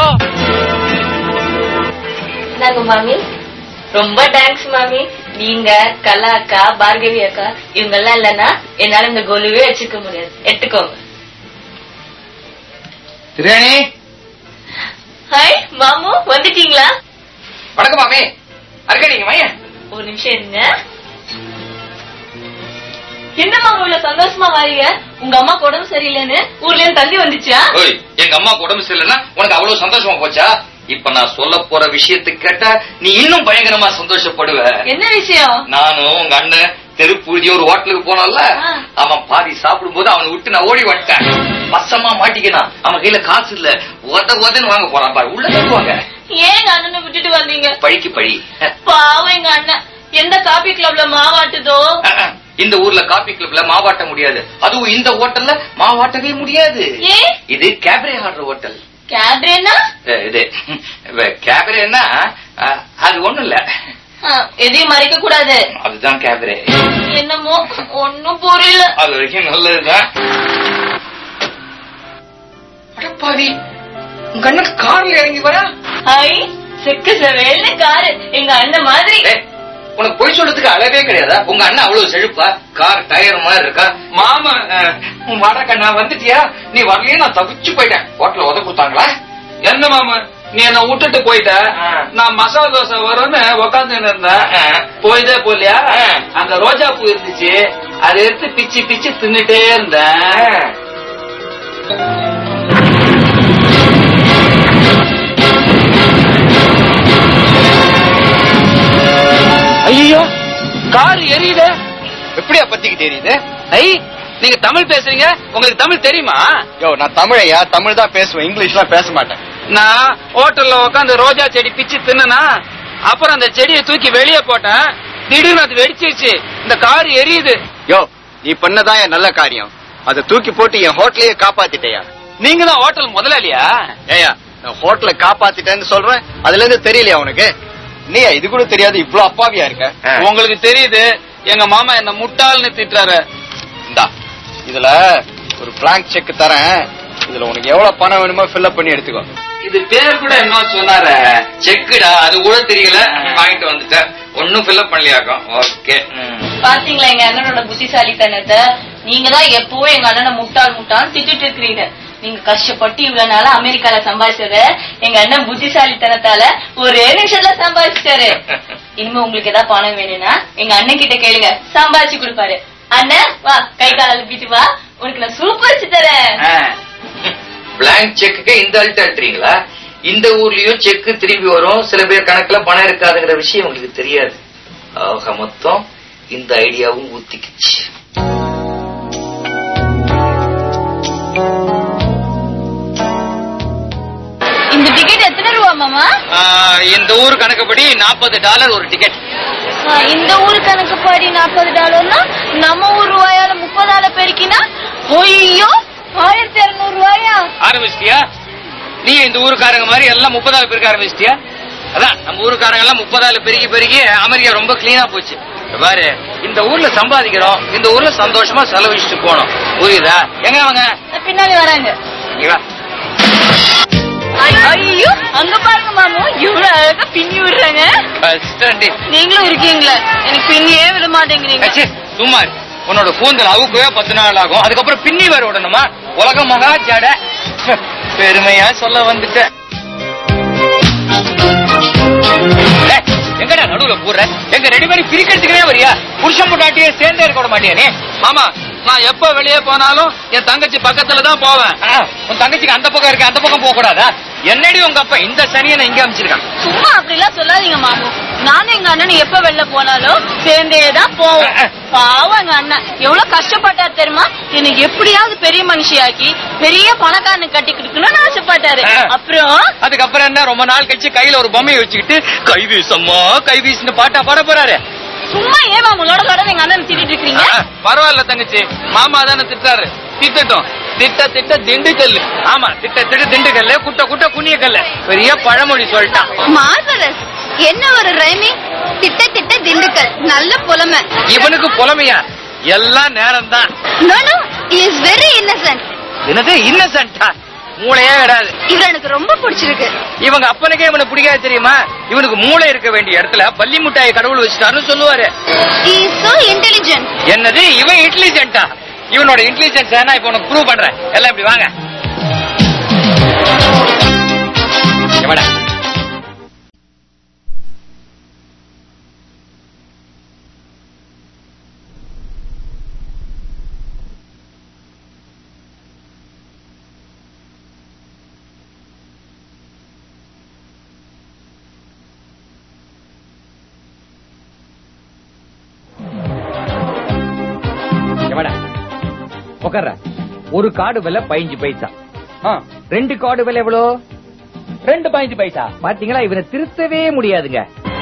இந்தாங்க மாமி ரொம்ப தேங்க்ஸ் மாமி நீங்க கலா அக்கா பார்கவி அக்கா இவங்க எல்லாம் இல்லன்னா என்னால இந்த கொலுவே வச்சுக்க முடியாது எடுத்துக்கோங்க திரேணி ஹாய் மாமு வந்துட்டீங்களா வணக்கம் மாமே அருக்க நீங்க மைய ஒரு நிமிஷம் இருங்க என்ன மாமு இவ்வளவு சந்தோஷமா வாரீங்க உங்க அம்மா உடம்பு சரியில்லைன்னு ஊர்ல இருந்து தந்தி வந்துச்சா ஓய் எங்க அம்மாக்கு உடம்பு சரியில்லைன்னா உனக்கு அவ்வளவு சந்தோஷமா போச்சா இப்ப நான் சொல்ல போற விஷயத்துக்கு கேட்டா நீ இன்னும் பயங்கரமா சந்தோஷப்படுவ என்ன விஷயம் நானும் உங்க அண்ணன் தெருப்பூதி ஒரு ஹோட்டலுக்கு போனோம்ல ஆ. அவன் பாதி சாப்பிடும்போது அவனை விட்டு நான் ஓடி வந்துட்டேன் பசமா மாட்டிக்கினான் அவன் கையில காசு இல்ல உத உதன்னு வாங்க போறான் பாரு உள்ள தருவாங்க ஏன் எங்க அண்ணனை விட்டுட்டு வந்தீங்க பழிக்கு பழி பாவம் எங்க அண்ணன் எந்த காபி கிளப்ல மாவாட்டுதோ இந்த ஊர்ல காபி கிளப்ல மாவாட்ட முடியாது அதுவும் இந்த ஹோட்டல்ல மாவாட்டவே முடியாது ஏன் இது கேபரே ஆடுற ஹோட்டல் கேப்ரேனா அஹ் இது கேபரேன்னா அஹ், அது ஒண்ணும் இல்ல எதையும் மறைக்க கூடாது அதுதான் கேபரே என்னமோ ஒன்னும் புரியல அது வரைக்கும் நல்லதுதான் அடப்பாவி உங்க அண்ணன் கார்ல இறங்கி வரா ஐ செக்க செவேல்னு காரு எங்க அண்ணன் மாதிரி ஏய், உனக்கு பொய் சொல்றதுக்கு அளவே கிடையாதா உங்க அண்ணன் அவ்வளவு செழிப்பா கார் டயர் மாதிரி இருக்கா மாமா அஹ், உன் வாடகண்ணா வந்துட்டியா நீ வரலையே நான் தவிச்சு போயிட்டேன் ஹோட்டல்ல உத கொடுத்தாங்களா என்ன மாமா நீ என்ன விட்டுட்டு போயிட்ட ஆ. நான் மசாலா தோசை வரும்னு உக்காந்து இருந்தேன் ஆ. போயிதே போலியா ஆ. அங்க ரோஜா பூ இருந்துச்சு அதை எடுத்து பிச்சு பிச்சு தின்னுட்டே இருந்தேன் அஹ், ஐயோ கார் எரியுதே எப்படியா பத்திக்கு தெரியுது ஐ நீங்க தமிழ் பேசுறீங்க உங்களுக்கு தமிழ் தெரியுமா யோ நான் தமிழையா தமிழ் தான் பேசுவேன் இங்கிலீஷ்லாம் பேச மாட்டேன் நான் ஹோட்டல்ல உட்காந்து ரோஜா செடி பிச்சு தின்னுனா அப்புறம் அந்த செடியை தூக்கி வெளியே போட்டேன் திடீர்னு அது வெடிச்சிருச்சு இந்த கார் எரியுது யோ நீ பண்ணதான் என் நல்ல காரியம் அதை தூக்கி போட்டு என் ஹோட்டலையே காப்பாத்திட்டேயா நீங்க தான் ஹோட்டல் முதலாளியா ஏயா நான் ஹோட்டலை காப்பாத்திட்டேன்னு சொல்றேன் அதுல இருந்து தெரியலையா உனக்கு நீயா இது கூட தெரியாது இவ்ளோ அப்பாவியா இருக்க உங்களுக்கு தெரியுது எங்க மாமா என்ன முட்டாள்னு திட்டுறாரு இந்தா இதுல ஒரு பிளாங்க் செக் தரேன் இதுல உனக்கு எவ்வளவு பணம் வேணுமோ ஃபில்அப் பண்ணி எடுத்துக்கோ இது பேர் கூட என்ன சொன்னார செக்குடா அது கூட தெரியல வாங்கிட்டு வந்துட்டேன் ஒன்னும் ஃபில்அப் பண்ணலையாக்கும் ஓகே பாத்தீங்களா எங்க அண்ணனோட புத்திசாலித்தனத்தை நீங்க தான் எப்பவும் எங்க அண்ணனை முட்டாள் முட்டாள் திட்டிட்டு இருக்கிறீங்க நீங்க கஷ்டப்பட்டு இவ்வளவு நாளா அமெரிக்கால சம்பாதிச்சத எங்க அண்ணன் புத்திசாலித்தனத்தால ஒரே நிமிஷத்துல சம்பாதிச்சிட்டாரு இனிமே உங்களுக்கு ஏதாவது பணம் வேணும்னா எங்க அண்ணன் கிட்ட கேளுங்க சம்பாதிச்சு கொடுப்பாரு அண்ணன் வா கை கால அழுப்பிட்டு வா உனக்கு நான் சூப் வச்சு தரேன் பிளாங்க் செக்குக்கு இந்த அல்ட்டீங்களா இந்த ஊர்லயும் செக்கு திரும்பி வரும் சில பேர் கணக்குல பணம் இருக்காதுங்கிற விஷயம் உங்களுக்கு தெரியாது ஆக மொத்தம் இந்த ஐடியாவும் ஊத்திக்குச்சு இந்த டிக்கெட் எத்தனை ரூபா மாமா இந்த ஊர் கணக்குப்படி நாற்பது டாலர் ஒரு டிக்கெட் ஆ, இந்த ஊரு கணக்கு படி நாற்பது டாலர்னா நம்ம ஊர் ரூபாயால முப்பதால பெருக்கினா ஐயோ ஆயிரத்தி இருநூறு ரூபாயா ஆரம்பிச்சிட்டியா நீ இந்த ஊருக்காரங்க மாதிரி எல்லாம் முப்பதாள் பெருக்க ஆரம்பிச்சிட்டியா அதான் நம்ம ஊருக்காரங்க எல்லாம் முப்பதாள் பெருக்கி பெருக்கி அமெரிக்கா ரொம்ப கிளீனா போச்சு இங்க பாரு இந்த ஊர்ல சம்பாதிக்கிறோம் இந்த ஊர்ல சந்தோஷமா செலவழிச்சுட்டு போனோம் புரியுதா எங்க அவங்க பின்னாடி வராங்க இங்க வா. ஐயோ அங்க பாருங்க மாமு இவ்வளவு அழகா பின்னி விடுறாங்க கஷ்டம்டி. நீங்களும் இருக்கீங்களே எனக்கு பின்னியே விட மாட்டேங்கிறீங்க அச்சே, சும்மா இரு. உன்னோட கூந்தல் அவுக்கவே பத்து நாள் ஆகும் அதுக்கப்புறம் பின்னி வேற விடணுமா உலக மகா ஜட பெருமையா சொல்ல வந்துட்டேன் டேய், எங்கடா நடுவுல போடுற எங்க ரெடி பண்ணி பிரிக்கிறதுக்குனே வரியா புருஷன் பொண்டாட்டியே சேர்ந்தே இருக்க விட மாட்டியா நீ மாமா நான் எப்ப வெளியே போனாலும் என் தங்கச்சி பக்கத்துல தான் போவேன் ஆ, உன் தங்கச்சிக்கு அந்த பக்கம் இருக்கு அந்த பக்கம் போக கூடாதா என்னடி உங்க அப்பா இந்த சனியை நான் இங்க அமைச்சிருக்கான் சும்மா அப்படிலாம் சொல்லாதீங்க மாமு நானும் எங்க அண்ணன் எப்ப வெளில போனாலும் சேர்ந்தே தான் போவோம் பாவம் எங்க அண்ணன் எவ்வளவு கஷ்டப்பட்டார் தெரியுமா என்னை எப்படியாவது பெரிய மனுஷியாக்கி பெரிய பணக்காரனு கட்டி கொடுக்கணும்னு ஆசைப்பட்டாரு அப்புறம் அதுக்கப்புறம் என்ன ரொம்ப நாள் கழிச்சு கையில ஒரு பொம்மையை வச்சுக்கிட்டு கை வீசம்மா கை வீசுன்னு பாட்டா பாட போறாரு சும்மா ஏமா உங்களோட லோட எங்க அண்ணன் திட்டிட்டு இருக்கீங்க ஆ, பரவாயில்ல தங்கச்சி மாமா தானே திட்டாரு திட்டட்டும் திட்ட திட்ட திண்டுக்கல் ஆமா திட்ட திட்ட திண்டுக்கல்ல குட்ட குட்ட குனியக்கல்ல பெரிய பழமொழி சொல்லிட்டான் மார்வலஸ் என்ன ஒரு ரைமிங் திட்ட திட்ட திண்டுக்கல் நல்ல புலமை இவனுக்கு புலமையா எல்லாம் நேரம் தான் no no is very innocent என்னது இன்னசென்டா மூளையே விடாது இவர் எனக்கு ரொம்ப பிடிச்சிருக்கு இவங்க அப்பனுக்கே இவனுக்கு பிடிக்காது தெரியுமா இவனுக்கு மூளை இருக்க வேண்டிய இடத்துல பள்ளி முட்டாயை கடவுள் வச்சுட்டாருன்னு சொல்லுவாரு இஸ் சோ இன்டெலிஜென்ட் என்னது இவன் இன்டெலிஜென்ட்டா இவனோட இன்டெலிஜென்ஸ் நான் இப்ப உனக்கு ப்ரூவ் பண்றேன் எல்லாம் இப்படி வாங்க எவடா? எவடா? உட்கார்ற ஒரு கார்டு விலை பதினஞ்சு பைசா ரெண்டு கார்டு விலை எவ்வளோ ரெண்டு பதினஞ்சு பைசா பாத்தீங்களா இவனை திருத்தவே முடியாதுங்க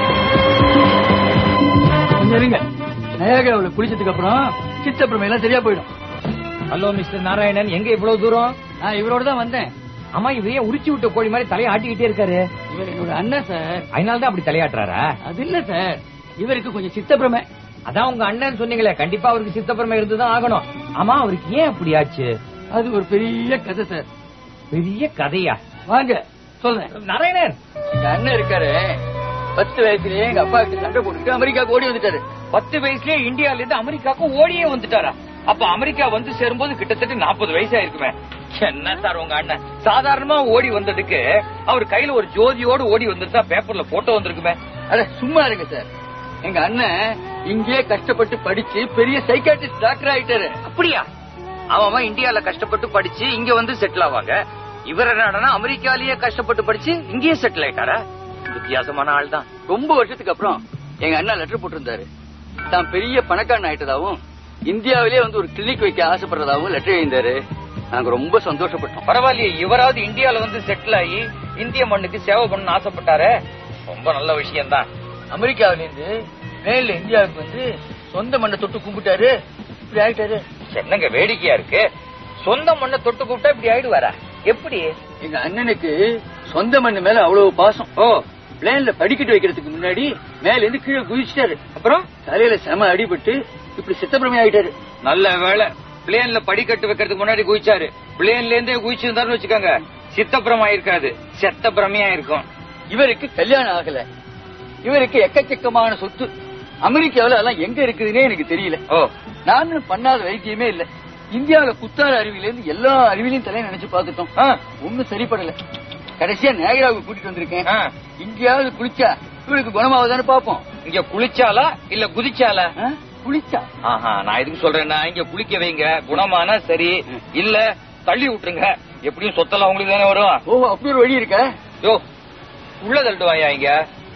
கொஞ்சம் இருங்க நயாகராவுல குளிச்சதுக்கு அப்புறம் சித்தப்பிரமை எல்லாம் சரியா போயிடும் ஹலோ மிஸ்டர் நாராயணன் எங்க இவ்வளவு தூரம் நான் இவரோட தான் வந்தேன் ஆமா இவர் ஏன் உரிச்சு விட்ட கோழி மாதிரி தலையை ஆட்டிக்கிட்டே இருக்காரு இவர் என்னோட அண்ணன் சார் அதனால தான் அப்படி தலையாட்டுறாரா அது இல்ல சார் இவருக்கு கொஞ்சம் சித்தப்பிரமை அதான் உங்க அண்ணன் சொன்னீங்களே கண்டிப்பா அவருக்கு சித்தப்பிரமை இருந்துதான் ஆகணும் ஆமா அவருக்கு ஏன் அப்படி ஆச்சு அது ஒரு பெரிய கதை சார் பெரிய கதையா வாங்க சொல்றேன் நாராயணன் எங்க அண்ணன் இருக்காரு பத்து வயசுலயே எங்க அப்பா கிட்ட சண்டை போட்டுட்டு அமெரிக்காவுக்கு ஓடி வந்துட்டாரு பத்து வயசுலயே இந்தியால இருந்து அமெரிக்காவுக்கு ஓடியே வந்துட்டாரா அப்ப அமெரிக்கா வந்து சேரும்போது கிட்டத்தட்ட நாற்பது வயசா இருக்குமே என்ன சார் உங்க அண்ணன் சாதாரணமா ஓடி வந்ததுக்கு அவர் கையில ஒரு ஜோதியோடு ஓடி வந்திருந்தா பேப்பர்ல போட்டோ வந்திருக்குமே அட சும்மா இருங்க சார் எங்க அண்ணன் இங்கே கஷ்டப்பட்டு படிச்சு பெரிய சைக்காட்ரிஸ்ட் டாக்டர் ஆயிட்டாரு அப்படியா அவன் அவன் இந்தியால கஷ்டப்பட்டு படிச்சு இங்க வந்து செட்டில் ஆவாங்க இவர் என்னடா அமெரிக்காலயே கஷ்டப்பட்டு படிச்சு இங்கேயே செட்டில் ஆயிட்டாரா வித்தியாசமான ஆள் தான் ரொம்ப வருஷத்துக்கு அப்புறம் எங்க அண்ணா லெட்டர் போட்டிருந்தாரு தான் பெரிய பணக்காரன் ஆயிட்டதாவும் இந்தியாவிலே வந்து ஒரு கிளினிக் வைக்க ஆசைப்படுறதாவும் லெட்டர் எழுந்தாரு நாங்க ரொம்ப சந்தோஷப்பட்டோம் பரவாயில்லையே இவராவது இந்தியால வந்து செட்டில் ஆகி இந்திய மண்ணுக்கு சேவை பண்ண ஆசைப்பட்டாரே ரொம்ப நல்ல விஷயம் தான் அமெரிக்காவில இருந்து மேல இந்தியாவுக்கு வந்து சொந்த மண்ணை தொட்டு கும்பிட்டாரு இப்படி ஆயிட்டாரு என்னங்க வேடிக்கையா இருக்கு சொந்த மண்ணை தொட்டு கூப்பிட்டா இப்படி ஆயிடுவாரா எப்படி எங்க அண்ணனுக்கு சொந்த மண்ணு மேல அவ்வளவு பாசம் ஓ பிளேன்ல படிக்கட்டு வைக்கிறதுக்கு முன்னாடி மேல இருந்து கீழே குதிச்சிட்டாரு அப்புறம் தலையில செம அடிபட்டு இப்படி சித்தப்பிரமை ஆயிட்டாரு நல்ல வேலை பிளேன்ல படிக்கட்டு வைக்கிறதுக்கு முன்னாடி குதிச்சாரு பிளேன்ல இருந்தே குதிச்சிருந்தாருன்னு வச்சுக்கோங்க சித்தப்பிரமா இருக்காது செத்தப்பிரமையா இருக்கும் இவருக்கு கல்யாணம் ஆகல இவருக்கு எக்கச்சக்கமான சொத்து அமெரிக்காவுல அதெல்லாம் எங்க இருக்குதுன்னே எனக்கு தெரியல ஓ நானும் பண்ணாத வைத்தியமே இல்ல இந்தியாவுல குத்தார அருவில இருந்து எல்லா அருவிலையும் தலையை நினைச்சு பாத்துட்டோம் ஆ, ஒண்ணும் சரிப்படல கடைசியா நேகராவுக்கு கூட்டிட்டு வந்திருக்கேன் ஆ. இங்கேயாவது குளிச்சா இவருக்கு குணமாவதான்னு பாப்போம் இங்க குளிச்சாலா இல்ல குதிச்சாலா ஆ? குளிச்சா ஆஹா நான் எதுக்கு சொல்றேன்னா இங்க குளிக்க வைங்க குணமானா சரி இல்ல தள்ளி விட்டுருங்க எப்படியும் சொத்தெல்லாம் உங்களுக்கு தானே வரும் ஓ அப்படி ஒரு வழி இருக்க யோ உள்ள தள்ளுவாயா இங்க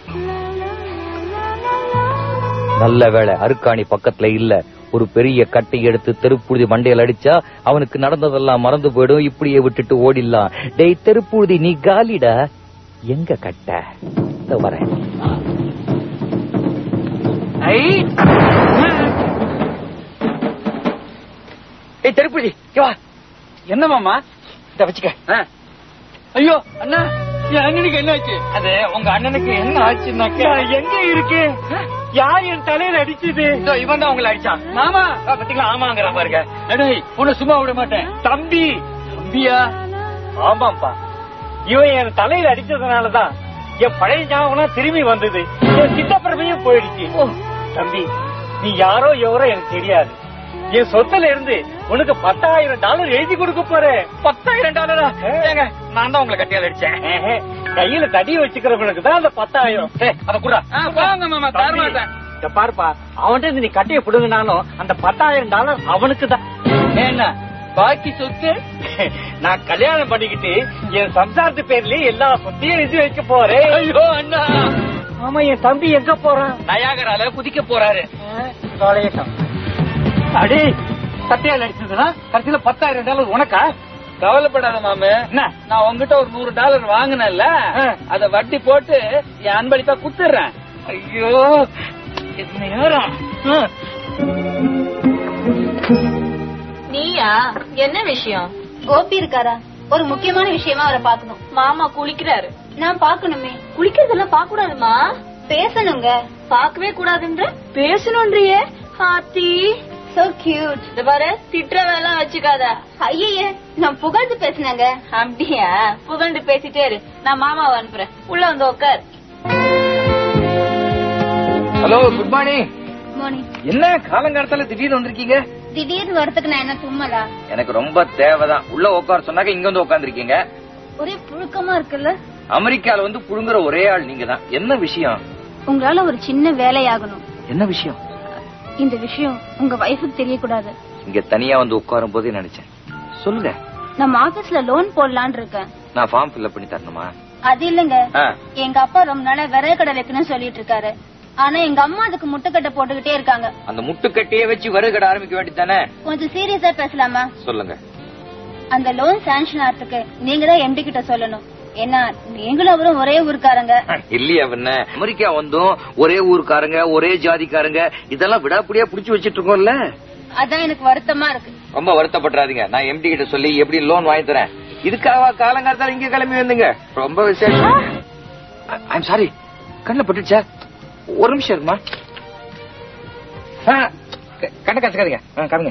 நல்ல வேலை அருக்காணி பக்கத்துல இல்ல ஒரு பெரிய கட்டை எடுத்து தெருப்புழுதி மண்டையில அடிச்சா அவனுக்கு நடந்ததெல்லாம் மறந்து போயிடும் இப்படியே விட்டுட்டு ஓடிடலாம் டேய் தெருப்புழுதி நீ காலிடா எங்க கட்ட இதோ வரேன் ஐ! ஏய் தெருப்புழுதி இங்க வா என்ன மாமா இத வச்சுக்க ஆ. ஐயோ அண்ணா என் அண்ணனுக்கு என்ன ஆச்சு அது உங்க அண்ணனுக்கு என்ன ஆச்சுன்னாக்கா எங்க இருக்கு யார் என் தலையில அடிச்சது இவன் தான் உங்களை அடிச்சான் மாமா ஆ, பாத்தீங்களா ஆமாங்கிற பாருங்க அடே உன்னை சும்மா விட மாட்டேன் தம்பி தம்பியா ஆமாப்பா இவன் என் தலையில அடிச்சதுனாலதான் என் பழைய ஞாபகம் திரும்பி வந்தது என் சித்தப்பிரமையும் போயிடுச்சு தம்பி நீ யாரோ எவரோ எனக்கு தெரியாது என் சொத்துல இருந்து உனக்கு பத்தாயிரம் டாலர் எழுதி கொடுக்க போறேன் பத்தாயிரம் டாலரா ஏங்க நான் தான் உங்களை கட்டியால் அடிச்சேன் ஏஹே, கையில தடி வச்சுக்கிறவனுக்கு தான் அந்த பத்தாயிரம் அத குடுறா வாங்க மாமா தர மாட்டேன் இத பாருப்பா அவன்கிட்ட இருந்து நீ கட்டைய புடுங்கினாலும் அந்த பத்தாயிரம் டாலர் அவனுக்கு தான் என்ன பாக்கி சொத்து நான் கல்யாணம் பண்ணிக்கிட்டு என் சம்சாரத்து பேர்லயே எல்லா சொத்தையும் எழுதி வைக்க போறேன் ஐயோ அண்ணா ஆமா என் தம்பி எங்க போறான் நயாகரால குதிக்க போறாரு தொலையட்டும். அடே சட்டையால் அடிச்சதுன்னா கடைசியில பத்தாயிரம் டாலர் உனக்கா கவலைப்படாத மாமு என்ன? நான் உங்ககிட்ட ஒரு நூறு டாலர் வாங்கினேன்ல ஆ. அத வட்டி போட்டு என் அன்பளிப்பா குத்துறேன் ஐயோ என்ன நேரம் ஆ. நீயா என்ன விஷயம் கோபி இருக்காரா ஒரு முக்கியமான விஷயமா அவரை பாக்கணும் மாமா குளிக்கிறாரு நான் பாக்கணுமே குளிக்கிறதெல்லாம் பாக்க கூடாதுமா பேசணுங்க பாக்கவே கூடாதுன்ற பேசணும்ன்றியே ஆத்தி சோ கியூட் இந்த பாரு திட்டுற வேலை வச்சுக்காத ஐயே நான் புகழ்ந்து பேசினேங்க அப்படியா புகழ்ந்து பேசிட்டே இரு நான் மாமாவை அனுப்புறேன் உள்ள வந்து உட்கார் ஹலோ குட் மார்னிங் மார்னிங் என்ன காலங்காலத்தால திடீர்னு வந்திருக்கீங்க திடீர்னு வரதுக்கு நான் என்ன தும்மலா எனக்கு ரொம்ப தேவைதான் உள்ள உட்கார சொன்னாக்க இங்க வந்து உட்காந்துருக்கீங்க ஒரே புழுக்கமா இருக்குல்ல அமெரிக்கால வந்து புழுங்குற ஒரே ஆள் நீங்க தான் என்ன விஷயம் உங்களால ஒரு சின்ன வேலையாகணும் என்ன விஷயம் இந்த விஷயம் உங்க வைஃபுக்கு தெரியக்கூடாது இங்க தனியா வந்து உட்காரும் போதே நினைச்சேன் சொல்லுங்க நம்ம ஆபீஸ்ல லோன் போடலான்னு இருக்கேன் நான் ஃபார்ம் ஃபில் பண்ணி தரணுமா அது இல்லங்க ஆ, எங்க அப்பா ரொம்ப நாளா விறகு கடை வைக்கணும்னு சொல்லிட்டு இருக்காரு ஆனா எங்க அம்மா அதுக்கு முட்டுக்கட்டை போட்டுக்கிட்டே இருக்காங்க அந்த முட்டுக்கட்டையே வச்சு வருகட ஆரம்பிக்க வேண்டியதானே கொஞ்சம் சீரியஸா பேசலாமா சொல்லுங்க அந்த லோன் சாங்ஷன் ஆகிறதுக்கு நீங்க தான் எம்டி கிட்ட சொல்லணும் ஏன்னா நீங்களும் அவரும் ஒரே ஊருக்காரங்க இல்லையா என்ன அமெரிக்கா வந்தும் ஒரே ஊருக்காரங்க ஒரே ஜாதிக்காரங்க இதெல்லாம் விடாப்படியா புடிச்சு வச்சிட்டு இருக்கோம்ல அதான் எனக்கு வருத்தமா இருக்கு ரொம்ப வருத்தப்படாதீங்க நான் எம்டி கிட்ட சொல்லி எப்படி லோன் வாங்கி தரேன் இதுக்காக காலங்காலத்தால இங்க கிளம்பி வந்துங்க ரொம்ப விசேஷம் ஐம் சாரி கண்ணில் பட்டுச்சா ஒரு நிமிஷம் இருக்குமா ஆ, க- கண்ணை கசக்காதீங்க ஆ, காமிங்க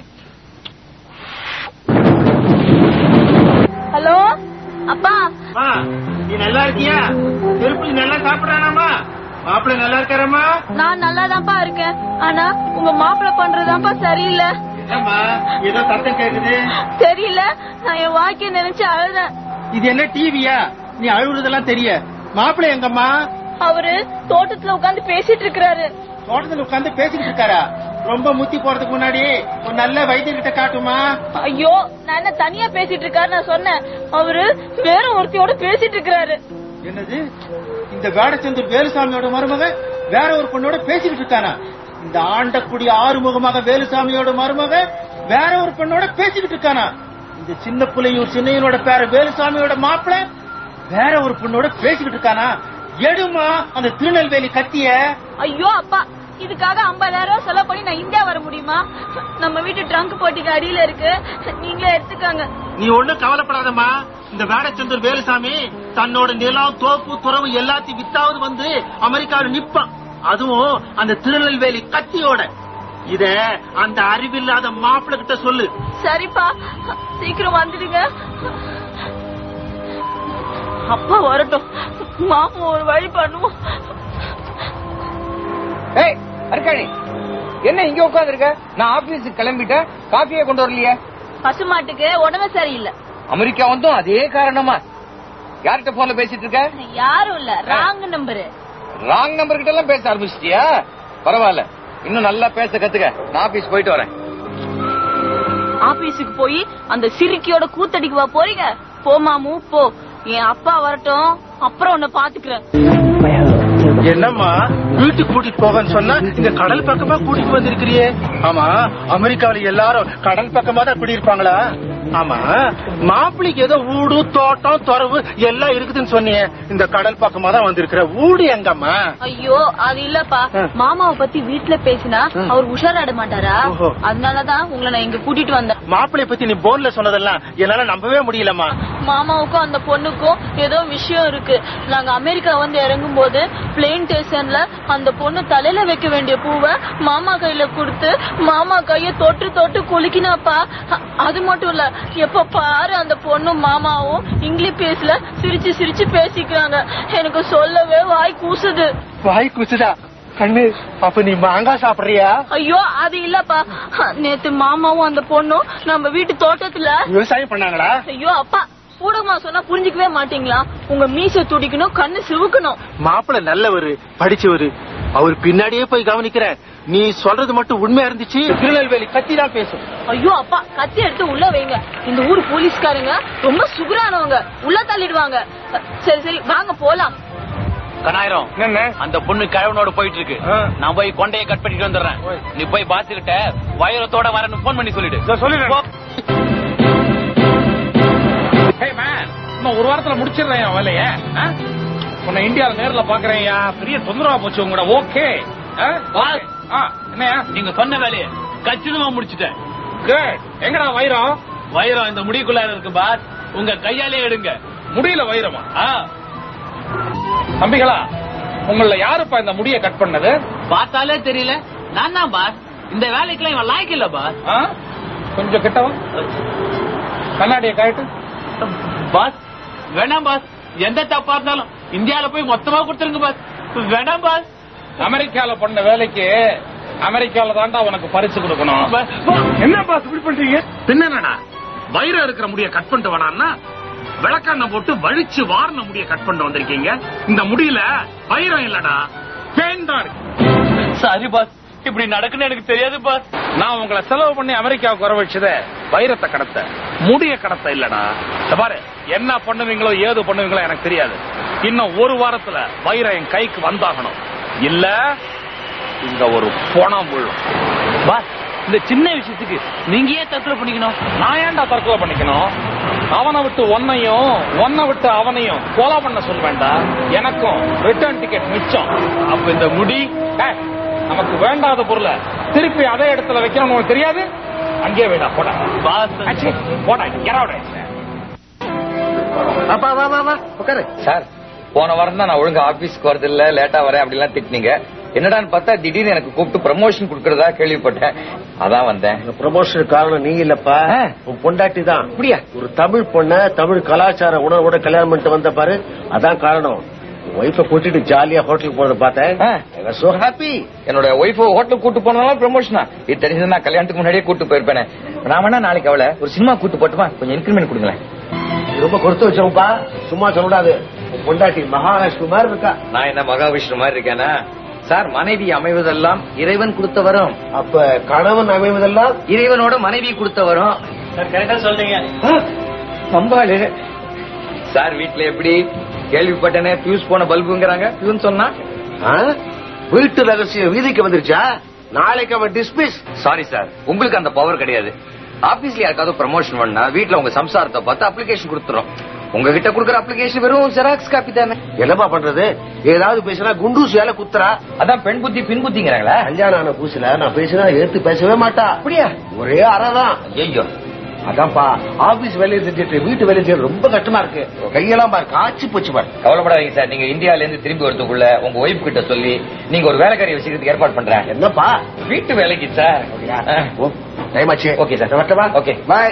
ஹலோ அப்பா நீ நல்லா இருக்கியா திருப்பி நல்லா சாப்பிடறானாமா மாப்பிள்ளை நல்லா இருக்காரம்மா நான் நல்லாதான்ப்பா இருக்கேன் ஆனா உங்க மாப்பிள்ள பண்றதான்ப்பா சரியில்லை என்னம்மா ஏதோ சத்தம் கேக்குது தெரியல நான் என் வாழ்க்கைய நினைச்சு அழுதேன் இது என்ன டிவியா நீ அழுகுறதெல்லாம் தெரிய மாப்பிள்ளை எங்கம்மா அவரு தோட்டத்துல உட்கார்ந்து பேசிட்டு இருக்கிறாரு தோட்டத்துல உட்கார்ந்து பேசிக்கிட்டு இருக்காரா ரொம்ப முத்தி போறதுக்கு முன்னாடி ஒரு நல்ல வைத்தியர்கிட்ட காட்டுமா ஐயோ நான் என்ன தனியா பேசிட்டு இருக்காரு நான் சொன்னேன் அவரு வேற ஒருத்தியோட பேசிட்டு இருக்கிறாரு என்னது இந்த வேடச்சந்தூர் வேலுசாமியோட மருமக வேற ஒரு பொண்ணோட பேசிக்கிட்டு இருக்கானா இந்த ஆண்டக்குடி ஆறுமுகமாக வேலுசாமியோட மருமக வேற ஒரு பெண்ணோட பேசிக்கிட்டு இருக்கானா இந்த சின்ன புள்ளையூர் சின்னையனோட பேர வேலுசாமியோட மாப்பிள்ளை வேற ஒரு பொண்ணோட பேசிக்கிட்டு இருக்கானா எடுமா அந்த திருநெல்வேலி கத்திய ஐயோ அப்பா இதுக்காக 50000 ரூபாய் செலவு பண்ணி நான் இந்தியா வர முடியுமா நம்ம வீட்டு ட்ரங்க் போட்டிக்கு அடியில இருக்கு நீங்களே எடுத்துக்கோங்க நீ ஒண்ணும் கவலைப்படாதம்மா இந்த வேடச்சந்தூர் வேலுசாமி தன்னோட நிலம் தோப்பு துறவு எல்லாத்தையும் வித்தாவது வந்து அமெரிக்காவில் நிப்பான் அதுவும் அந்த திருநெல்வேலி கத்தியோட இத அந்த அறிவில்லாத மாப்பிள்ளை கிட்ட சொல்லு சரிப்பா சீக்கிரம் வந்துடுங்க அப்பா வரட்டும் மாமா ஒரு வழி பண்ணுவோம் ஏய் அருக்காணி என்ன இங்க உட்காந்துருக்க நான் ஆபீஸுக்கு கிளம்பிட்டேன் காஃபியே கொண்டு வரலையே பசுமாட்டுக்கு உடம்பு சரியில்லை அமெரிக்கா வந்தும் அதே காரணமா யார்கிட்ட போன்ல பேசிட்டு இருக்க யாரும் இல்ல ராங் நம்பரு ராங் நம்பர் கிட்ட எல்லாம் பேச ஆரம்பிச்சிட்டியா பரவாயில்ல இன்னும் நல்லா பேச கத்துக்க நான் ஆபீஸ் போயிட்டு வரேன் ஆபீஸுக்கு போய் அந்த சிரிக்கியோட கூத்தடிக்குவா போறீங்க போ மாமு போ என் அப்பா வரட்டும் அப்புறம் உன்னை பாத்துக்கிறேன் என்னம்மா வீட்டுக்கு கூட்டிட்டு போகன்னு சொன்னா இந்த கடல் பக்கமா கூட்டிட்டு வந்திருக்கிறியே ஆமா அமெரிக்காவில எல்லாரும் கடல் பக்கமா தான் குடியிருப்பாங்களா ஆமா மாப்பிள்ளைக்கு ஏதோ ஊடு தோட்டம் துறவு எல்லாம் இருக்குதுன்னு சொன்னியே இந்த கடல் பக்கமா தான் வந்திருக்கிற ஊடு எங்கம்மா ஐயோ அது இல்லப்பா மாமாவை பத்தி வீட்ல பேசினா அவர் உஷாராட மாட்டாரா ஓஹோ. அதனாலதான் உங்களை நான் இங்க கூட்டிட்டு வந்தேன் மாப்பிள்ளைய பத்தி நீ போன்ல சொன்னதெல்லாம் என்னால நம்பவே முடியலம்மா மாமாவுக்கும் அந்த பொண்ணுக்கும் ஏதோ விஷயம் இருக்கு நாங்க அமெரிக்கா வந்து இறங்கும் போது பிளேன் ஸ்டேஷன்ல அந்த பொண்ணு தலையில வைக்க வேண்டிய பூவை மாமா கையில கொடுத்து மாமா கைய தொட்டு தொட்டு குலுக்கினாப்பா அ- அது மட்டும் இல்ல எப்ப பாரு அந்த பொண்ணும் மாமாவும் இங்கிலீஷ் பேசல சிரிச்சு சிரிச்சு பேசிக்கிறாங்க எனக்கு சொல்லவே வாய் கூசுது வாய் குச்சுதா கண்ணு அப்ப நீ மாங்காய் சாப்பிடுறியா ஐயோ அது இல்லப்பா நேத்து மாமாவும் அந்த பொண்ணும் நம்ம வீட்டு தோட்டத்துல விவசாயம் பண்ணாங்களா ஐயோ அப்பா ஊடகமா சொன்னா புரிஞ்சுக்கவே மாட்டீங்களா உங்க மீச துடிக்கணும் கண்ணு சிவுக்கணும் மாப்பிள்ள நல்லவரு படிச்சவரு அவர் பின்னாடியே போய் கவனிக்கிறேன் நீ சொல்றது மட்டும் உண்மையா இருந்துச்சு திருநெல்வேலி கத்தி தான் பேசும் ஐயோ அப்பா கத்தி எடுத்து உள்ள வைங்க இந்த ஊர் போலீஸ்காரங்க ரொம்ப சுகுரானவங்க உள்ள தள்ளிடுவாங்க சரி சரி வாங்க போலாம் கனாயிரம் என்ன அந்த பொண்ணு கிழவனோட போயிட்டு இருக்கு ஆ. நான் போய் கொண்டைய கட் பண்ணிட்டு வந்துடுறேன் நீ போய் பாஸ் கிட்ட வயரத்தோட வரேன்னு போன் பண்ணி சொல்லிடு சொல்லுங்க ஒரு வாரத்துல முடிச்சிடுறேன் வேலைய உன்னை இந்தியாவில் நேர்ல பாக்குறேன்யா பெரிய தொந்தரவா போச்சு உங்களோட ஓகே பாஸ் என்னையா நீங்க சொன்ன வேலையை கச்சிதமா முடிச்சிட்டேன் குட் எங்கடா வைரம் வைரம் இந்த முடிக்குள்ள இருக்கு பாஸ் உங்க கையாலே எடுங்க முடியல வைரமா ஆ, தம்பிகளா உங்கள யாருப்பா இந்த முடிய கட் பண்ணது பார்த்தாலே தெரியல நான் தான் பாஸ் இந்த வேலைக்கெல்லாம் இவன் லாய்க்கு இல்ல பாஸ் ஆ? கொஞ்சம் கிட்டவா கண்ணாடியை கழட்டு பாஸ் வேணாம் பாஸ் எந்த தப்பா இருந்தாலும் இந்தியால போய் மொத்தமா கொடுத்துருங்க பாஸ் வேணாம் பாஸ் அமெரிக்கால பண்ண வேலைக்கு அமெரிக்கால தாண்டா உனக்கு பரிசு கொடுக்கணும் பாஸ், பாஸ். என்ன பாஸ் இப்படி பண்றீங்க பின்னடா வைரம் இருக்கிற முடிய கட் பண்ணிட்டு வேணாம்னா விளக்கெண்ணெய் போட்டு வழிச்சு வாரின முடிய கட் பண்ணிட்டு வந்திருக்கீங்க இந்த முடியல வைரம் இல்லடா பேன் தான் இருக்கு சாரி பாஸ் இப்படி நடக்குன்னு எனக்கு தெரியாது பாஸ் நான் உங்களை செலவு பண்ணி அமெரிக்காவுக்கு வர வச்சத வைரத்தை கடத்த முடிய கடத்த இல்லடா இந்த பாரு என்ன பண்ணுவீங்களோ ஏது பண்ணுவீங்களோ எனக்கு தெரியாது இன்னும் ஒரு வாரத்துல வைரம் என் கைக்கு வந்தாகணும் இல்ல இந்த ஒரு பணம் விழும் பாஸ் இந்த சின்ன விஷயத்துக்கு நீங்க ஏன் தற்கொலை பண்ணிக்கணும் நான் ஏன்டா தற்கொலை பண்ணிக்கணும் அவனை விட்டு ஒன்னையும் ஒன்னை விட்டு அவனையும் கொலை பண்ண சொல்வேன்டா எனக்கும் ரிட்டர்ன் டிக்கெட் மிச்சம் அப்ப இந்த முடி ஏய், நமக்கு வேண்டாத பொருளை திருப்பி அதே இடத்துல வைக்கணும்னு உனக்கு தெரியாது அங்கேயே வேடா போடா பாஸ் அச்சி, போடா எறாவட அப்பா வா வா வா உட்காரு சார் போன வாரம் தான் நான் ஒழுங்கா ஆபீஸ்க்கு வரது இல்ல லேட்டா வரேன் அப்படிலாம் திட்டினீங்க என்னடான்னு பார்த்தா திடீர்னு எனக்கு கூப்பிட்டு ப்ரமோஷன் கொடுக்கறதா கேள்விப்பட்டேன் அதான் வந்தேன் இந்த ப்ரமோஷன் காரணம் நீ இல்லப்பா ஆ. உன் பொண்டாட்டி தான் அப்படியா ஒரு தமிழ் பொண்ண தமிழ் கலாச்சார உணர்வோட கல்யாணம் பண்ணிட்டு வந்த பாரு அதான் காரணம் ஒய்ஃப கூட்டிட்டு ஜாலியா ஹோட்டலுக்கு போறத பார்த்தேன் ஆ. சோ ஹாப்பி என்னோட ஒய்ஃப் ஹோட்டலுக்கு கூட்டு போனாலும் ப்ரமோஷனா இது தெரிஞ்சது நான் கல்யாணத்துக்கு முன்னாடியே கூட்டு போயிருப்பேனே நான் வேணா நாளைக்கு அவளை ஒரு சினிமா கூட்டு போட்டுமா கொஞ்சம் இன்கிரிமெண்ட் கொடுங்களேன் ரொம்ப கொடுத்து வச்சோம்ப்பா சும்மா சொல்லக்கூடாது உன் பொண்டாட்டி மகாலட்சுமி மாதிரி இருக்கா நான் என்ன மகாவிஷ்ணு மாதிரி இருக்கேனா சார் மனைவி அமைவதெல்லாம் இறைவன் கொடுத்த வரும் அப்ப கணவன் அமைவதெல்லாம் இறைவனோட மனைவி கொடுத்த வரும் கரெக்டா சொல்றீங்க சம்பாலு சார் வீட்ல எப்படி கேள்விப்பட்டனே பியூஸ் போன பல்புங்கிறாங்க பியூன் சொன்னா ஆ? வீட்டு ரகசியம் வீதிக்கு வந்துருச்சா நாளைக்கு அவன் டிஸ்மிஸ் சாரி சார் உங்களுக்கு அந்த பவர் கிடையாது ஆபீஸ்ல யாருக்காவது ப்ரமோஷன் பண்ணா வீட்ல உங்க சம்சாரத்தை பார்த்து அப்ளிகேஷன் கொடுத்துறோம் உங்ககிட்ட கொடுக்குற அப்ளிகேஷன் வெறும் ஜெராக்ஸ் காப்பி தானே என்னப்பா பண்றது ஏதாவது பேசினா குண்டூசி வேலை குத்துறா அதான் பெண் புத்தி பின் புத்திங்கிறாங்களா கல்யாணம் ஆன புதுசுல நான் பேசினா எடுத்து பேசவே மாட்டா அப்படியா ஒரே அறதான் ஐயோ அதான்ப்பா ஆபீஸ் வேலையை செஞ்சுட்டு வீட்டு வேலையை செய்யறது ரொம்ப கஷ்டமா இருக்கு கையெல்லாம் பாரு காய்ச்சி போச்சு பாரு கவலைப்படாதீங்க சார் நீங்க இந்தியால இருந்து திரும்பி வரதுக்குள்ள உங்க ஒய்ஃப் கிட்ட சொல்லி நீங்க ஒரு வேலைக்காரி வச்சுக்கிறதுக்கு ஏற்பாடு பண்றேன் என்னப்பா வீட்டு வேலைக்கு சார் டைம் ஆச்சு ஓகே சார் வரட்டுமா ஓகே பாய்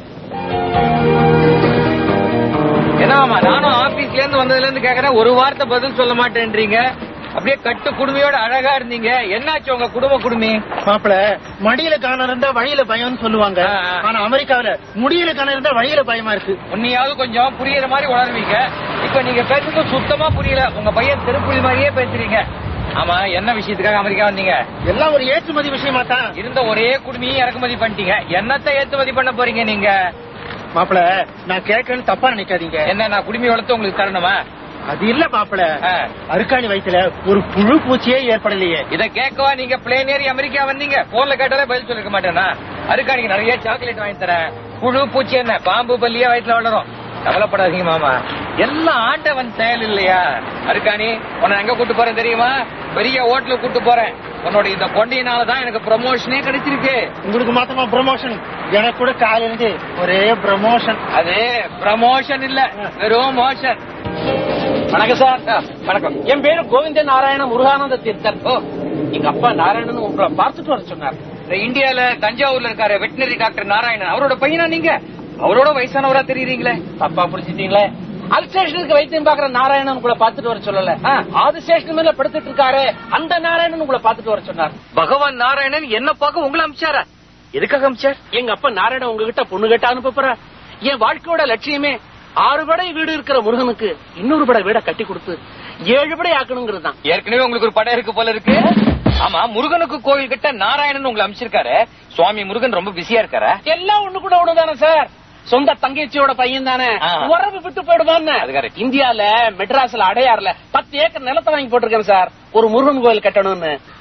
என்னமா நானும் ஆபீஸ்ல இருந்து வந்ததுல இருந்து கேக்குறேன் ஒரு வார்த்தை பதில் சொல்ல மாட்டேன்றீங்க அப்படியே கட்டு குடுமையோட அழகா இருந்தீங்க என்னாச்சு உங்க குடும்ப குடுமி மாப்பிள மடியில காண இருந்தா வழியில பயம்னு சொல்லுவாங்க ஆ, ஆ. ஆனா அமெரிக்காவில முடியில காண இருந்தா வழியில பயமா இருக்கு உன்னையாவது கொஞ்சம் புரியுற மாதிரி உணர்வீங்க இப்ப நீங்க பேசுறது சுத்தமா புரியல உங்க பையன் திருப்புலி மாதிரியே பேசுறீங்க ஆமா என்ன விஷயத்துக்காக அமெரிக்கா வந்தீங்க எல்லாம் ஒரு ஏற்றுமதி விஷயமா தான் இருந்த ஒரே குடுமையும் இறக்குமதி பண்ணிட்டீங்க என்னத்தை ஏற்றுமதி பண்ண போறீங்க நீங்க மாப்பிள நான் கேட்கன்னு தப்பா நினைக்காதீங்க என்ன நான் குடுமி வளர்த்து உங்களுக்கு தரணுமா அது இல்ல மாப்பிள ஆ. அருக்காணி வயித்துல ஒரு புழு பூச்சியே ஏற்படலையே இத கேட்கவா நீங்க பிளேன் ஏறி அமெரிக்கா வந்தீங்க போன்ல கேட்டாலே பதில் சொல்லிருக்க மாட்டேனா அருக்காணிக்கு நிறைய சாக்லேட் வாங்கி தரேன் புழு பூச்சி என்ன பாம்பு பல்லியா வயிற்றுல வளரும் கவலைப்படாதீங்க மாமா எல்லாம் ஆண்டவன் செயல் இல்லையா அருக்காணி உன்னை எங்க கூட்டு போறேன் தெரியுமா பெரிய ஹோட்டலுக்கு கூட்டு போறேன் உன்னோட இந்த கொண்டையினால தான் எனக்கு ப்ரமோஷனே கிடைச்சிருக்கு உங்களுக்கு மாத்தமா ப்ரமோஷன் எனக்கு கூட காலையில இருந்து ஒரே ப்ரமோஷன் அது ப்ரமோஷன் இல்ல வெறும் மோஷன் வணக்கம் சார் வணக்கம் என் பேரு கோவிந்த நாராயண முருகானந்த தீர்த்தர் ஓ எங்க அப்பா நாராயணன் உங்களை பார்த்துட்டு வர சொன்னார் இந்த இந்தியால தஞ்சாவூர்ல இருக்காரு வெட்டினரி டாக்டர் நாராயணன் அவரோட பையனா நீங்க அவரோட வயசானவரா தெரியுறீங்களே தப்பா புரிஞ்சுட்டீங்களே அல் ஸ்டேஷனுக்கு வைத்தியம் பாக்குற நாராயணன் உங்களை பார்த்துட்டு வர சொல்லல ஆது ஸ்டேஷன் மேல படுத்துட்டு இருக்காரு அந்த நாராயணன் உங்களை பார்த்துட்டு வர சொன்னார் பகவான் நாராயணன் என்ன பார்க்க உங்களை அமிச்சாரா எதுக்காக அமிச்சார் எங்க அப்பா நாராயணன் உங்ககிட்ட பொண்ணு கேட்ட அனுப்ப போற என் வாழ்க்கையோட லட்சியமே ஆறு படை வீடு இருக்கிற முருகனுக்கு இன்னொரு படை வீட கட்டி கொடுத்து ஏழு படை ஆக்கணுங்கிறது தான் ஏற்கனவே உங்களுக்கு ஒரு படம் இருக்கு போல இருக்கு ஆமா முருகனுக்கு கோவில் கிட்ட நாராயணன் உங்களை அமிச்சிருக்காரு சுவாமி முருகன் ரொம்ப பிஸியா இருக்காரா எல்லாம் ஒண்ணு கூட ஒண்ணு தானே சார் சொந்த தங்கச்சியோட பையன் தானே ஆ. உறவு விட்டு போயிடுவான்னு அது correct. இந்தியால மெட்ராஸ்ல அடையாறுல பத்து ஏக்கர் நிலத்தை வாங்கி போட்டிருக்கேன் சார் ஒரு முருகன் கோயில் கட்டணும்னு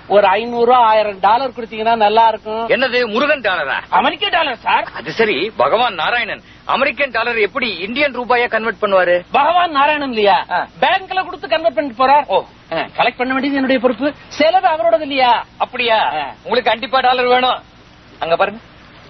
ஒரு ஐநூறு ஆயிரம் டாலர் கொடுத்தீங்கன்னா நல்லா இருக்கும் என்னது முருகன் டாலரா அமெரிக்க டாலர் சார் அது சரி பகவான் நாராயணன் அமெரிக்கன் டாலர் எப்படி இந்தியன் ரூபாயா கன்வெர்ட் பண்ணுவாரு பகவான் நாராயணன் இல்லையா பேங்க்ல கொடுத்து கன்வெர்ட் பண்ணிட்டு போறார் ஓ கலெக்ட் பண்ண வேண்டியது என்னுடைய பொறுப்பு செலவு அவரோடது இல்லையா அப்படியா உங்களுக்கு கண்டிப்பா டாலர் வேணும் அங்க பாருங்க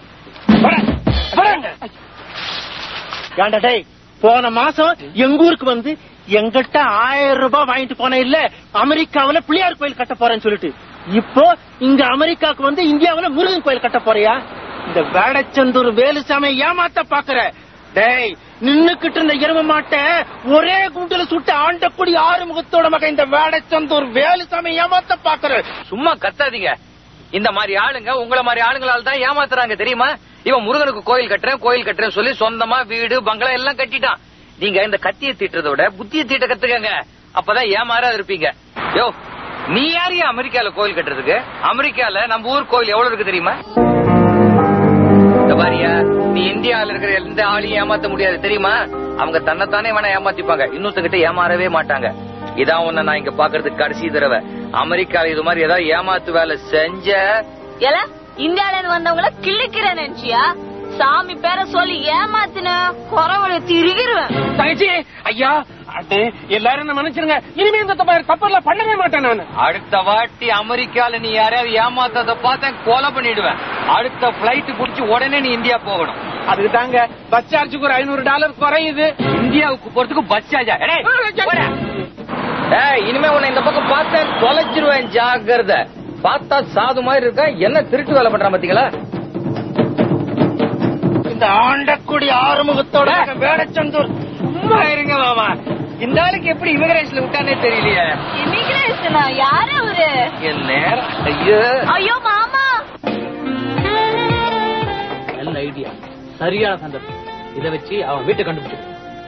ஏன்டா டேய் போன மாசம் எங்க ஊருக்கு வந்து எங்கிட்ட ஆயிரம் ரூபாய் வாங்கிட்டு போன இல்ல அமெரிக்காவுல பிள்ளையார் கோயில் கட்ட போறேன்னு சொல்லிட்டு இப்போ இங்க அமெரிக்காவுக்கு வந்து இந்தியாவுல முருகன் கோயில் கட்ட போறியா இந்த வேடச்சந்தூர் வேலுசாமி ஏமாத்த பாக்குற டேய் நின்னுக்கிட்டு இருந்த எரும மாட்டை ஒரே குண்டுல சுட்டு ஆண்டக்கூடிய ஆறுமுகத்தோட மகன் இந்த வேடச்சந்தூர் வேலுசாமி ஏமாத்த பாக்குற சும்மா கத்தாதீங்க இந்த மாதிரி ஆளுங்க உங்கள மாதிரி ஆளுங்களால தான் ஏமாத்துறாங்க தெரியுமா இவன் முருகனுக்கு கோயில் கட்டுறேன் கோயில் கட்டுறேன் சொல்லி சொந்தமா வீடு பங்களா எல்லாம் கட்டிட்டான் நீங்க இந்த கத்தியை தீட்டுறத விட புத்தியை தீட்ட கத்துக்கங்க அப்பதான் ஏமாறாது இருப்பீங்க யோ நீ யாரு அமெரிக்கால கோயில் கட்டுறதுக்கு அமெரிக்கால நம்ம ஊர் கோயில் எவ்வளவு இருக்கு தெரியுமா இந்த பாரியா நீ இந்தியால இருக்கிற எந்த ஆளையும் ஏமாத்த முடியாது தெரியுமா அவங்க தன்னைத்தானே வேணா ஏமாத்திப்பாங்க இன்னொருத்தங்கிட்ட ஏமாறவே மாட்டாங்க இதான் உன்னை நான் இங்க பாக்குறதுக்கு கடைசி தடவை அமெரிக்கால இது மாதிரி ஏதாவது ஏமாத்து வேலை செஞ்ச ஏல இந்தியால இருந்து வந்தவங்கள கிள்ளிக்கிறேன் நினைச்சியா சாமி பேரை சொல்லி ஏமாத்தின குறவழ திரிகிருவேன் தங்கச்சி ஐயா அடே எல்லாரும் என்ன மன்னிச்சிருங்க இனிமே இந்த தப்ப- தப்பெல்லாம் பண்ணவே மாட்டேன் நான் அடுத்த வாட்டி அமெரிக்கால நீ யாரையாவது ஏமாத்தத பார்த்தா கொலை பண்ணிடுவேன் அடுத்த பிளைட் புடிச்சு உடனே நீ இந்தியா போகணும் அதுக்கு தாங்க பஸ் சார்ஜுக்கு ஒரு ஐநூறு டாலர் குறையுது இந்தியாவுக்கு போறதுக்கு பஸ் சார்ஜா ஏய் இனிமே உன்னை இந்த பக்கம் பார்த்தா தொலைச்சிருவேன் ஜாக்கிரத பார்த்தா சாது மாதிரி இருக்க என்ன திருட்டு வேலை பண்றான் பாத்தீங்களா இந்த ஆண்டக்கூடிய ஆறுமுகத்தோட மகன் வேடச்சந்தூர் சும்மா இருங்க மாமா இந்த ஆளுக்கு எப்படி இமிகிரேஷன்ல விட்டானே தெரியலையே இமிகிரேஷனா யாரு அவரு என் நேரம் ஐயோ ஐயோ மாமா நல்ல ஐடியா சரியான சந்தர்ப்பம் இதை வச்சு அவன் வீட்டை கண்டுபிடிச்சு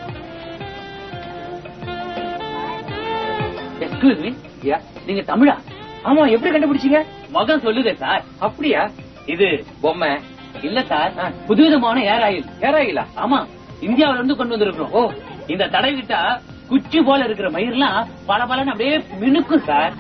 எக்ஸ்கியூஸ் மீ நீங்க தமிழா ஆமா எப்படி கண்டுபிடிச்சீங்க மகன் சொல்லுதே சார் அப்படியா இது பொம்மை இல்ல சார் புதுவிதமான ஏர் ஆயில் ஏர் ஆயிலா ஆமா இந்தியாவில இருந்து கொண்டு வந்திருக்கிறோம் ஓ இந்த தடை விட்டா குச்சி போல இருக்கிற மயிர்லாம் பல பலன்னு அப்படியே மினுக்கும் சார்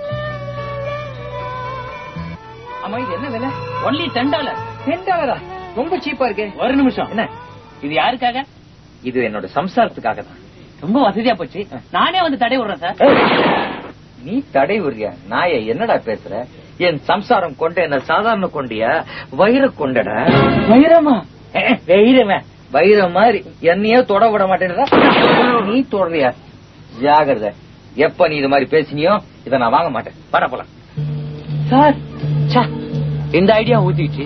ஆமா இது என்ன விலை ஒன்லி டென் டாலர் டென் டாலரா ரொம்ப சீப்பா இருக்கே ஒரு நிமிஷம் என்ன இது யாருக்காக இது என்னோட சம்சாரத்துக்காக தான் ரொம்ப வசதியா போச்சு நானே வந்து தடை விடுறேன் சார் நீ தடை விடுறியா நாய என்னடா பேசுற என் சம்சாரம் கொண்ட என்ன சாதாரண கொண்டியா வைர கொண்டடா வைரமா வைரமே வைரம் மாதிரி என்னையே தொட விட மாட்டேன்றா நீ தொடறியா ஜாகிரத எப்ப நீ இது மாதிரி பேசினியோ இத நான் வாங்க மாட்டேன் வாடா போலாம் சார் ச்சே, இந்த ஐடியா ஊத்திச்சு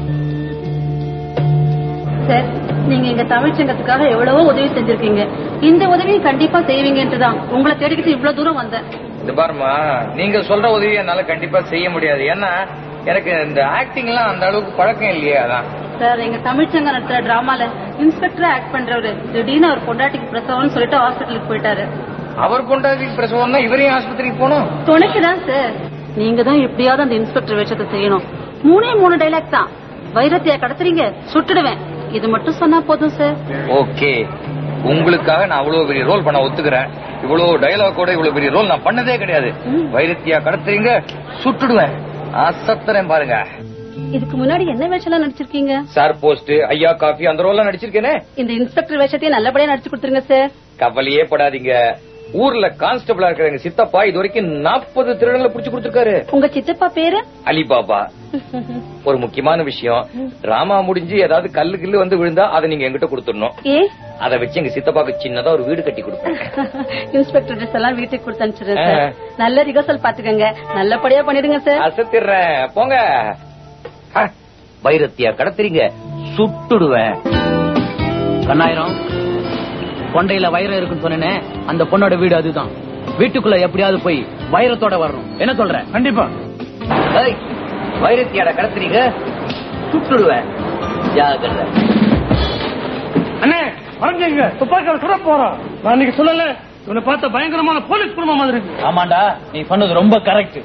சார் நீங்க எங்க தமிழ் சங்கத்துக்காக எவ்வளவோ உதவி செஞ்சிருக்கீங்க இந்த உதவியும் கண்டிப்பா செய்வீங்கன்ட்டுதான் உங்களை தேடிக்கிட்டு இவ்வளவு தூரம் வந்தேன் இது பாருமா நீங்க சொல்ற உதவி என்னால கண்டிப்பா செய்ய முடியாது ஏன்னா எனக்கு இந்த ஆக்டிங் எல்லாம் அந்த அளவுக்கு பழக்கம் இல்லையே அதான் சார் எங்க தமிழ் சங்கம் நடத்துற டிராமால இன்ஸ்பெக்டரா ஆக்ட் பண்றவரு திடீர்னு அவர் பொண்டாட்டிக்கு பிரசவம்னு சொல்லிட்டு ஹாஸ்பிட்டலுக்கு போயிட்டாரு அவர் கொண்டாடி பிரசவம்னா இவரையும் ஆஸ்பத்திரிக்கு போகணும் துணைக்குதான் சார் நீங்க தான் எப்படியாவது அந்த இன்ஸ்பெக்டர் வேஷத்தை செய்யணும் மூணே மூணு டைலாக் தான் வைரத்தைய கடத்துறீங்க சுட்டுடுவேன் இது மட்டும் சொன்னா போதும் சார் ஓகே உங்களுக்காக நான் அவ்வளவு பெரிய ரோல் பண்ண ஒத்துக்கிறேன் இவ்வளவு டயலாக்கோட இவ்வளவு பெரிய ரோல் நான் பண்ணதே கிடையாது வைரத்தியா கடத்துறீங்க சுட்டுடுவேன் அசத்துறேன் பாருங்க இதுக்கு முன்னாடி என்ன வேஷம்லாம் நடிச்சிருக்கீங்க சார் போஸ்ட் ஐயா காஃபி அந்த ரோல்லாம் நடிச்சிருக்கேனே இந்த இன்ஸ்பெக்டர் வேஷத்தையும் நல்லபடியா நடிச்சு கொடுத்துருங்க சார் கவலையே படாதீங்க ஊர்ல கான்ஸ்டபிளா இருக்கிற எங்க சித்தப்பா இது வரைக்கும் நாற்பது திருடங்களை புடிச்சு கொடுத்திருக்காரு உங்க சித்தப்பா பேரு அலிபாபா ஒரு முக்கியமான விஷயம் டிராமா முடிஞ்சு ஏதாவது கல்லு கில்லு வந்து விழுந்தா அதை நீங்க எங்கிட்ட கொடுத்துடணும் ஏ அதை வச்சு எங்க சித்தப்பாக்கு சின்னதா ஒரு வீடு கட்டி கொடுப்பேன் இன்ஸ்பெக்டர் ட்ரெஸ் எல்லாம் வீட்டுக்கு கொடுத்து அனுப்பிச்சிடுறேன் சார் ஆ. நல்ல ரிகர்சல் பாத்துக்கங்க நல்லபடியா பண்ணிடுங்க சார் அசத்திடுறேன் போங்க ஆ, வைரத்தியா கடத்துறீங்க சுட்டுடுவேன் கண்ணாயிரம் கொண்டையில வைரம் இருக்குன்னு சொன்னேனே அந்த பொண்ணோட வீடு அதுதான் வீட்டுக்குள்ள எப்படியாவது போய் வைரத்தோட வரணும் என்ன சொல்ற கண்டிப்பா ஏய், வைரத்தியாட கடத்துறீங்க சுட்டுடுவேன் ஜாகிரதை அண்ணே மறைஞ்சீங்க துப்பாக்கியால சுட போறோம் நான் இன்னைக்கு சொல்லல இவனை பார்த்த பயங்கரமான போலீஸ் குடும்பம் மாதிரி இருக்கு ஆமாண்டா நீ சொன்னது ரொம்ப கரெக்ட்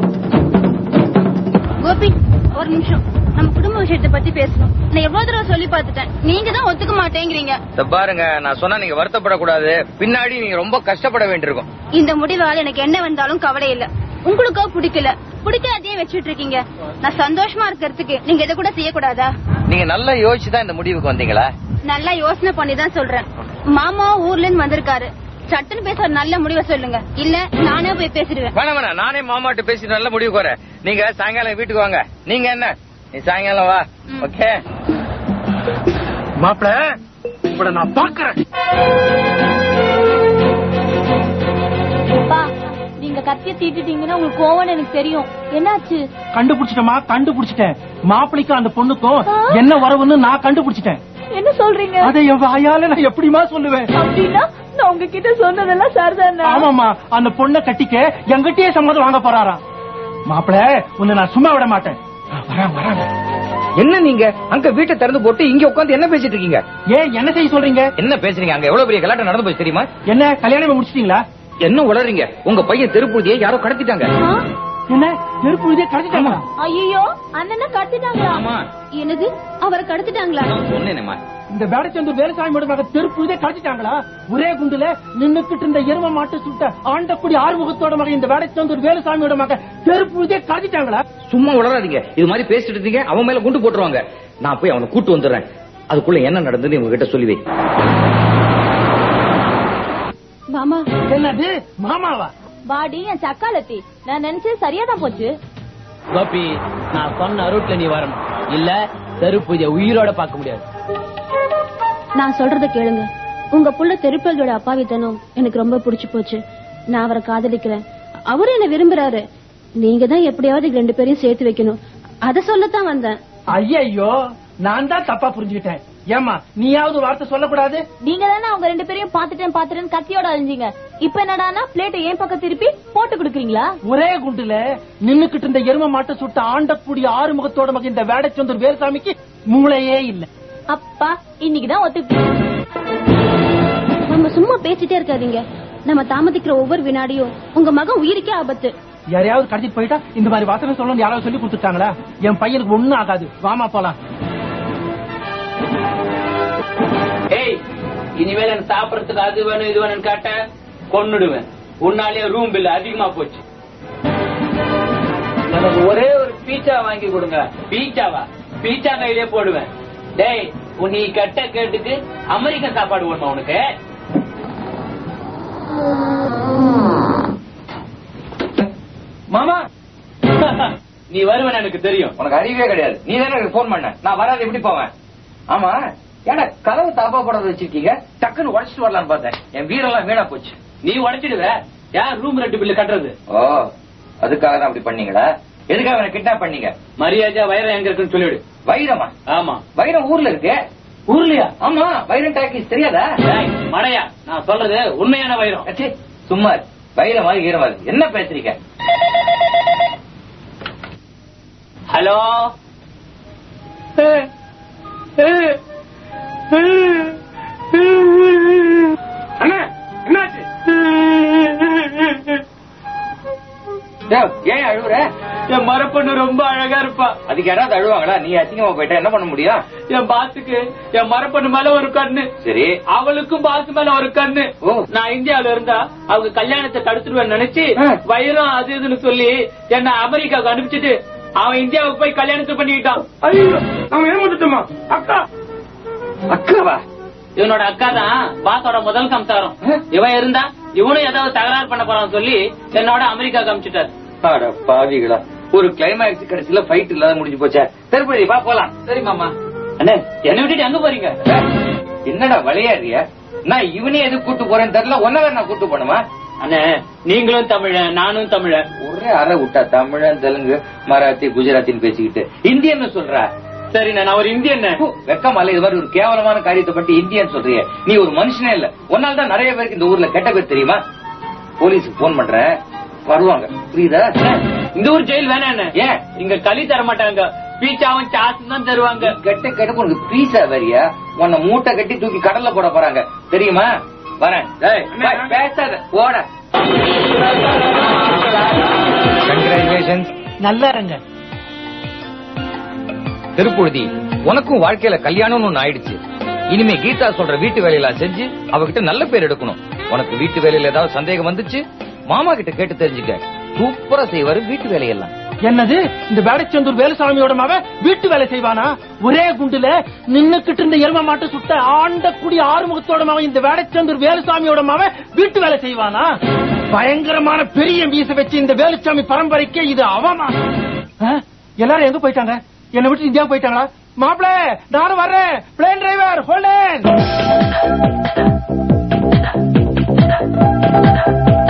கோபி ஒரு நிமிஷம் நம்ம குடும்ப விஷயத்தை பத்தி பேசணும் நான் எவ்வளவு தடவை சொல்லி பார்த்துட்டேன் நீங்க தான் ஒத்துக்க மாட்டேங்கிறீங்க இத பாருங்க நான் சொன்னா நீங்க வருத்தப்படக்கூடாது பின்னாடி நீங்க ரொம்ப கஷ்டப்பட வேண்டியிருக்கும் இந்த முடிவால் எனக்கு என்ன வந்தாலும் கவலை இல்ல உங்களுக்கோ பிடிக்கல பிடிக்காதே வச்சுட்டு இருக்கீங்க நான் சந்தோஷமா இருக்கிறதுக்கு நீங்க இதை கூட செய்யக்கூடாதா நீங்க நல்லா யோசிச்சு தான் இந்த முடிவுக்கு வந்தீங்களா நல்லா யோசனை பண்ணி தான் சொல்றேன் மாமா ஊர்ல இருந்து வந்திருக்காரு சட்டுன்னு பேச ஒரு நல்ல முடிவை சொல்லுங்க இல்ல நானே போய் பேசிடுவேன் வேணாம் வேணாம் நானே மாமாட்ட பேசி நல்ல முடிவுக்கு வரேன் நீங்க சாயங்காலம் வீட்டுக்கு வாங்க நீங்க என்ன நீ சாயங்காலம் வா ஓகே மாப்பிள இப்ப நான் பாக்குறேன் அப்பா நீங்க கத்திய தீட்டிட்டீங்கன்னா உங்களுக்கு கோவம்னு எனக்கு தெரியும் என்னாச்சு கண்டுபிடிச்சிட்டமா கண்டுபிடிச்சிட்டேன் மாப்பிளைக்கும் அந்த பொண்ணுக்கும் என்ன வரவுன்னு நான் கண்டுபிடிச்சிட்டேன் என்ன சொல்றீங்க அதை என் வாயால நான் எப்படிமா சொல்லுவேன் அப்படின்னா நான் உங்ககிட்ட சொன்னதெல்லாம் சரிதானா ஆமாமா அந்த பொண்ணை கட்டிக்க எங்கிட்டயே சம்மதம் வாங்க போறாராம் மாப்பிள உன்னை நான் சும்மா விட மாட்டேன் வரேன் வரேன் என்ன நீங்க அங்க வீட்டை திறந்து போட்டு இங்க உட்கார்ந்து என்ன பேசிட்டு இருக்கீங்க ஏன் என்ன செய்ய சொல்றீங்க என்ன பேசுறீங்க அங்க எவ்வளவு பெரிய கலாட்டம் நடந்து போச்சு தெரியுமா என்ன கல்யாணம் முடிச்சிட்டீங்களா என்ன உளறீங்க உங்க பையன் தெருப்பூதியை யாரோ கடத்திட்டாங்க என்ன நெருப்பு இதே கடிச்சிட்டாங்க ஐயோ அண்ணனை கடத்திட்டாங்களா என்னது அவரை கடத்திட்டாங்களா சொன்னேனேமா இந்த வேடச்சந்தூர் வேலுசாமியோட மக தெருப்பு இதே கடிச்சிட்டாங்களா ஒரே குண்டுல நின்னுக்கிட்டு இருந்த எரும மாட்டு சுட்ட ஆண்டக்குடி ஆறுமுகத்தோட மக இந்த வேடச்சந்தூர் வேலுசாமியோட மக தெருப்பு இதே கடிச்சிட்டாங்களா சும்மா உளறாதீங்க இது மாதிரி பேசிட்டு இருந்தீங்க அவன் மேல குண்டு போட்டுருவாங்க நான் போய் அவனை கூட்டு வந்துடுறேன் அதுக்குள்ள என்ன நடந்ததுன்னு உங்ககிட்ட சொல்லி வை மாமா என்னது மாமாவா பாடி என் சக்காலத்தி நான் நினைச்சது சரியா தான் போச்சு கோபி நான் சொன்ன ரூட்ல நீ வரணும் இல்ல தெருப்பூஜை உயிரோட பார்க்க முடியாது நான் சொல்றத கேளுங்க உங்க புள்ள தெருப்பதியோட அப்பாவித்தனம் எனக்கு ரொம்ப பிடிச்சு போச்சு நான் அவரை காதலிக்கிறேன் அவரும் என்ன விரும்புறாரு நீங்க தான் எப்படியாவது எங்க ரெண்டு பேரையும் சேர்த்து வைக்கணும் அத சொல்லத்தான் வந்தேன் ஐயோ நான் தான் தப்பா புரிஞ்சுக்கிட்டேன் ஏமா நீயாவது வார்த்தை சொல்லக்கூடாது நீங்க தானே அவங்க ரெண்டு பேரையும் பாத்துட்டேன் பாத்துட்டேன் கத்தியோட அழிஞ்சீங்க இப்ப என்னடானா பிளேட்டை ஏன் பக்கம் திருப்பி போட்டு கொடுக்குறீங்களா ஒரே குண்டுல நின்னுக்கிட்டு இருந்த எரும மாட்டை சுட்ட ஆண்டக்கூடிய ஆறுமுகத்தோட மக இந்த வேடச்சந்தூர் வேலுசாமிக்கு மூளையே இல்ல அப்பா இன்னைக்குதான் ஒத்துக்கு நம்ம சும்மா பேசிட்டே இருக்காதீங்க நம்ம தாமதிக்கிற ஒவ்வொரு வினாடியும் உங்க மகன் உயிருக்கே ஆபத்து யாரையாவது கடத்திட்டு போயிட்டா இந்த மாதிரி வாசனை சொல்லணும் யாராவது சொல்லி கொடுத்துட்டாங்களா என் பையனுக்கு ஒண்ணும் ஆகாது வாமா போலாம் ஏய் இனிமேல் எனக்கு சாப்பிடறதுக்கு அது வேணும் இது வேணும்னு கேட்ட கொன்னுடுவேன் உன்னாலேயே ரூம் பில் அதிகமா போச்சு எனக்கு ஒரே ஒரு பீச்சா வாங்கி கொடுங்க பீச்சாவா பீச்சா கையிலே போடுவேன் டேய் உன் நீ கெட்ட கேட்டுக்கு அமெரிக்கன் சாப்பாடு வேணுமா உனக்கு மாமா நீ வருவன் எனக்கு தெரியும் உனக்கு அறிவே கிடையாது நீ தானே எனக்கு போன் பண்ண நான் வராது எப்படி போவேன் ஆமா ஏன்னா கதவு தாப்பா போடாத வச்சிருக்கீங்க டக்குன்னு உடச்சிட்டு வரலாம்னு பார்த்தேன் என் வீடெல்லாம் வீணா போச்சு நீ உடைச்சிடுவ யார் ரூம் ரெண்டு பில்லு கட்டுறது ஓ அதுக்காக தான் அப்படி பண்ணீங்களா எதுக்காக அவனை கிட்னாப் பண்ணீங்க மரியாதையா வைரம் எங்க இருக்குன்னு சொல்லிவிடு வைரமா ஆமா வைரம் ஊர்ல இருக்கு ஊர்லயா ஆமா வைரம் டாக்கிஸ் தெரியாதா டேய், மடையா நான் சொல்றது உண்மையான வைரம் அச்சே, சும்மா இரு. வைரம் மாதிரி ஈரம் மாதிரி என்ன பேசுறீங்க ஹலோ அண்ணா என்னாச்சு டேய், ஏன் அழுவுற என் மரப்பொண்ணு ரொம்ப அழகா இருப்பா அதுக்கு யாராவது அழுவாங்களா நீ அசிங்கமா போயிட்டா என்ன பண்ண முடியும் என் பாத்துக்கு என் மரப்பொண்ணு மேல ஒரு கண்ணு சரி அவளுக்கும் பாசு மேல ஒரு கண்ணு ஓ. நான் இந்தியாவுல இருந்தா அவங்க கல்யாணத்தை தடுத்துருவேன் நினைச்சு ஆ. வைரம் அது இதுன்னு சொல்லி என்ன அமெரிக்காவுக்கு அனுப்பிச்சிட்டு அவன் இந்தியாவுக்கு போய் கல்யாணத்தை பண்ணிக்கிட்டான் ஐயோ அவன் ஏமாந்துட்டோமா அக்கா அக்காவா இவனோட அக்கா தான் பாசோட முதல் சம்சாரம் இவன் இருந்தா இவனும் ஏதாவது தகராறு பண்ண போறான்னு சொல்லி என்னோட அமெரிக்காவுக்கு அனுப்பிச்சிட்டாரு அட பாவிகளா ஒரு கிளைமேக்ஸ் கடைசியில ஃபைட் இல்லாத முடிஞ்சு போச்சே திருப்பதி வா போலாம் சரி மாமா அண்ணே என்னை விட்டுட்டு எங்க போறீங்க ஏய், என்னடா விளையாடுறிய நான் இவனே எது கூட்டு போறேன்னு தெரியல ஒன்னதான் நான் கூட்டு போனுமா அண்ணே நீங்களும் தமிழன் நானும் தமிழன் ஒரே அரை விட்டா தமிழன் தெலுங்கு மராத்தி குஜராத்தின்னு பேசிக்கிட்டு இந்தியன்னு சொல்ற சரிண்ணே நான் ஒரு இந்தியன் வெக்கமால இது மாதிரி ஒரு கேவலமான காரியத்தை பத்தி இந்தியன் சொல்றிய நீ ஒரு மனுஷனே இல்ல ஒன்னால தான் நிறைய பேருக்கு இந்த ஊர்ல கெட்ட பேர் தெரியுமா போலீஸுக்கு போன் பண்றேன் வருவாங்க புரியுதா இந்த ஊர் ஜெயில் வேணாம் என்ன ஏன் இங்க களி தர மாட்டாங்க பீச்சாவும் சாசும் தான் தருவாங்க கெட்ட கெட்ட உனக்கு பீஸா வரியா உன்னை மூட்டை கட்டி தூக்கி கடல்ல போட போறாங்க தெரியுமா வரேன் டேய், டேய், பேசாத ஓட கங்க்ராச்சுலேஷன்ஸ் நல்லா இருங்க திருப்புழுதி உனக்கும் வாழ்க்கையில கல்யாணம்னு ஒண்ணு ஆயிடுச்சு இனிமே கீதா சொல்ற வீட்டு வேலையெல்லாம் செஞ்சு அவகிட்ட நல்ல பேர் எடுக்கணும் உனக்கு வீட்டு வேலையில ஏதாவது சந்தேகம் வந்துச்சு மாமா கிட்ட கேட்டு தெரிஞ்சுக்க சூப்பரா செய்வாரு வீட்டு வேலையெல்லாம் என்னது இந்த வேடச்சந்தூர் வேலுசாமியோட மகன் வீட்டு வேலை செய்வானா ஒரே குண்டுல நின்னுக்கிட்டு இருந்த எரும மாட்டு சுட்ட ஆண்டக்குடி ஆறுமுகத்தோட மகன் இந்த வேடச்சந்தூர் வேலுசாமியோட மகன் வீட்டு வேலை செய்வானா பயங்கரமான பெரிய மீச வச்சு இந்த வேலுசாமி பரம்பரைக்கு இது அவமானம் ஆ? எல்லாரும் எங்க போயிட்டாங்க என்னை விட்டு இந்தியா போயிட்டாங்களா மாப்பிள நானும் வர்றேன் பிளேன் டிரைவர் ஹோல்டன்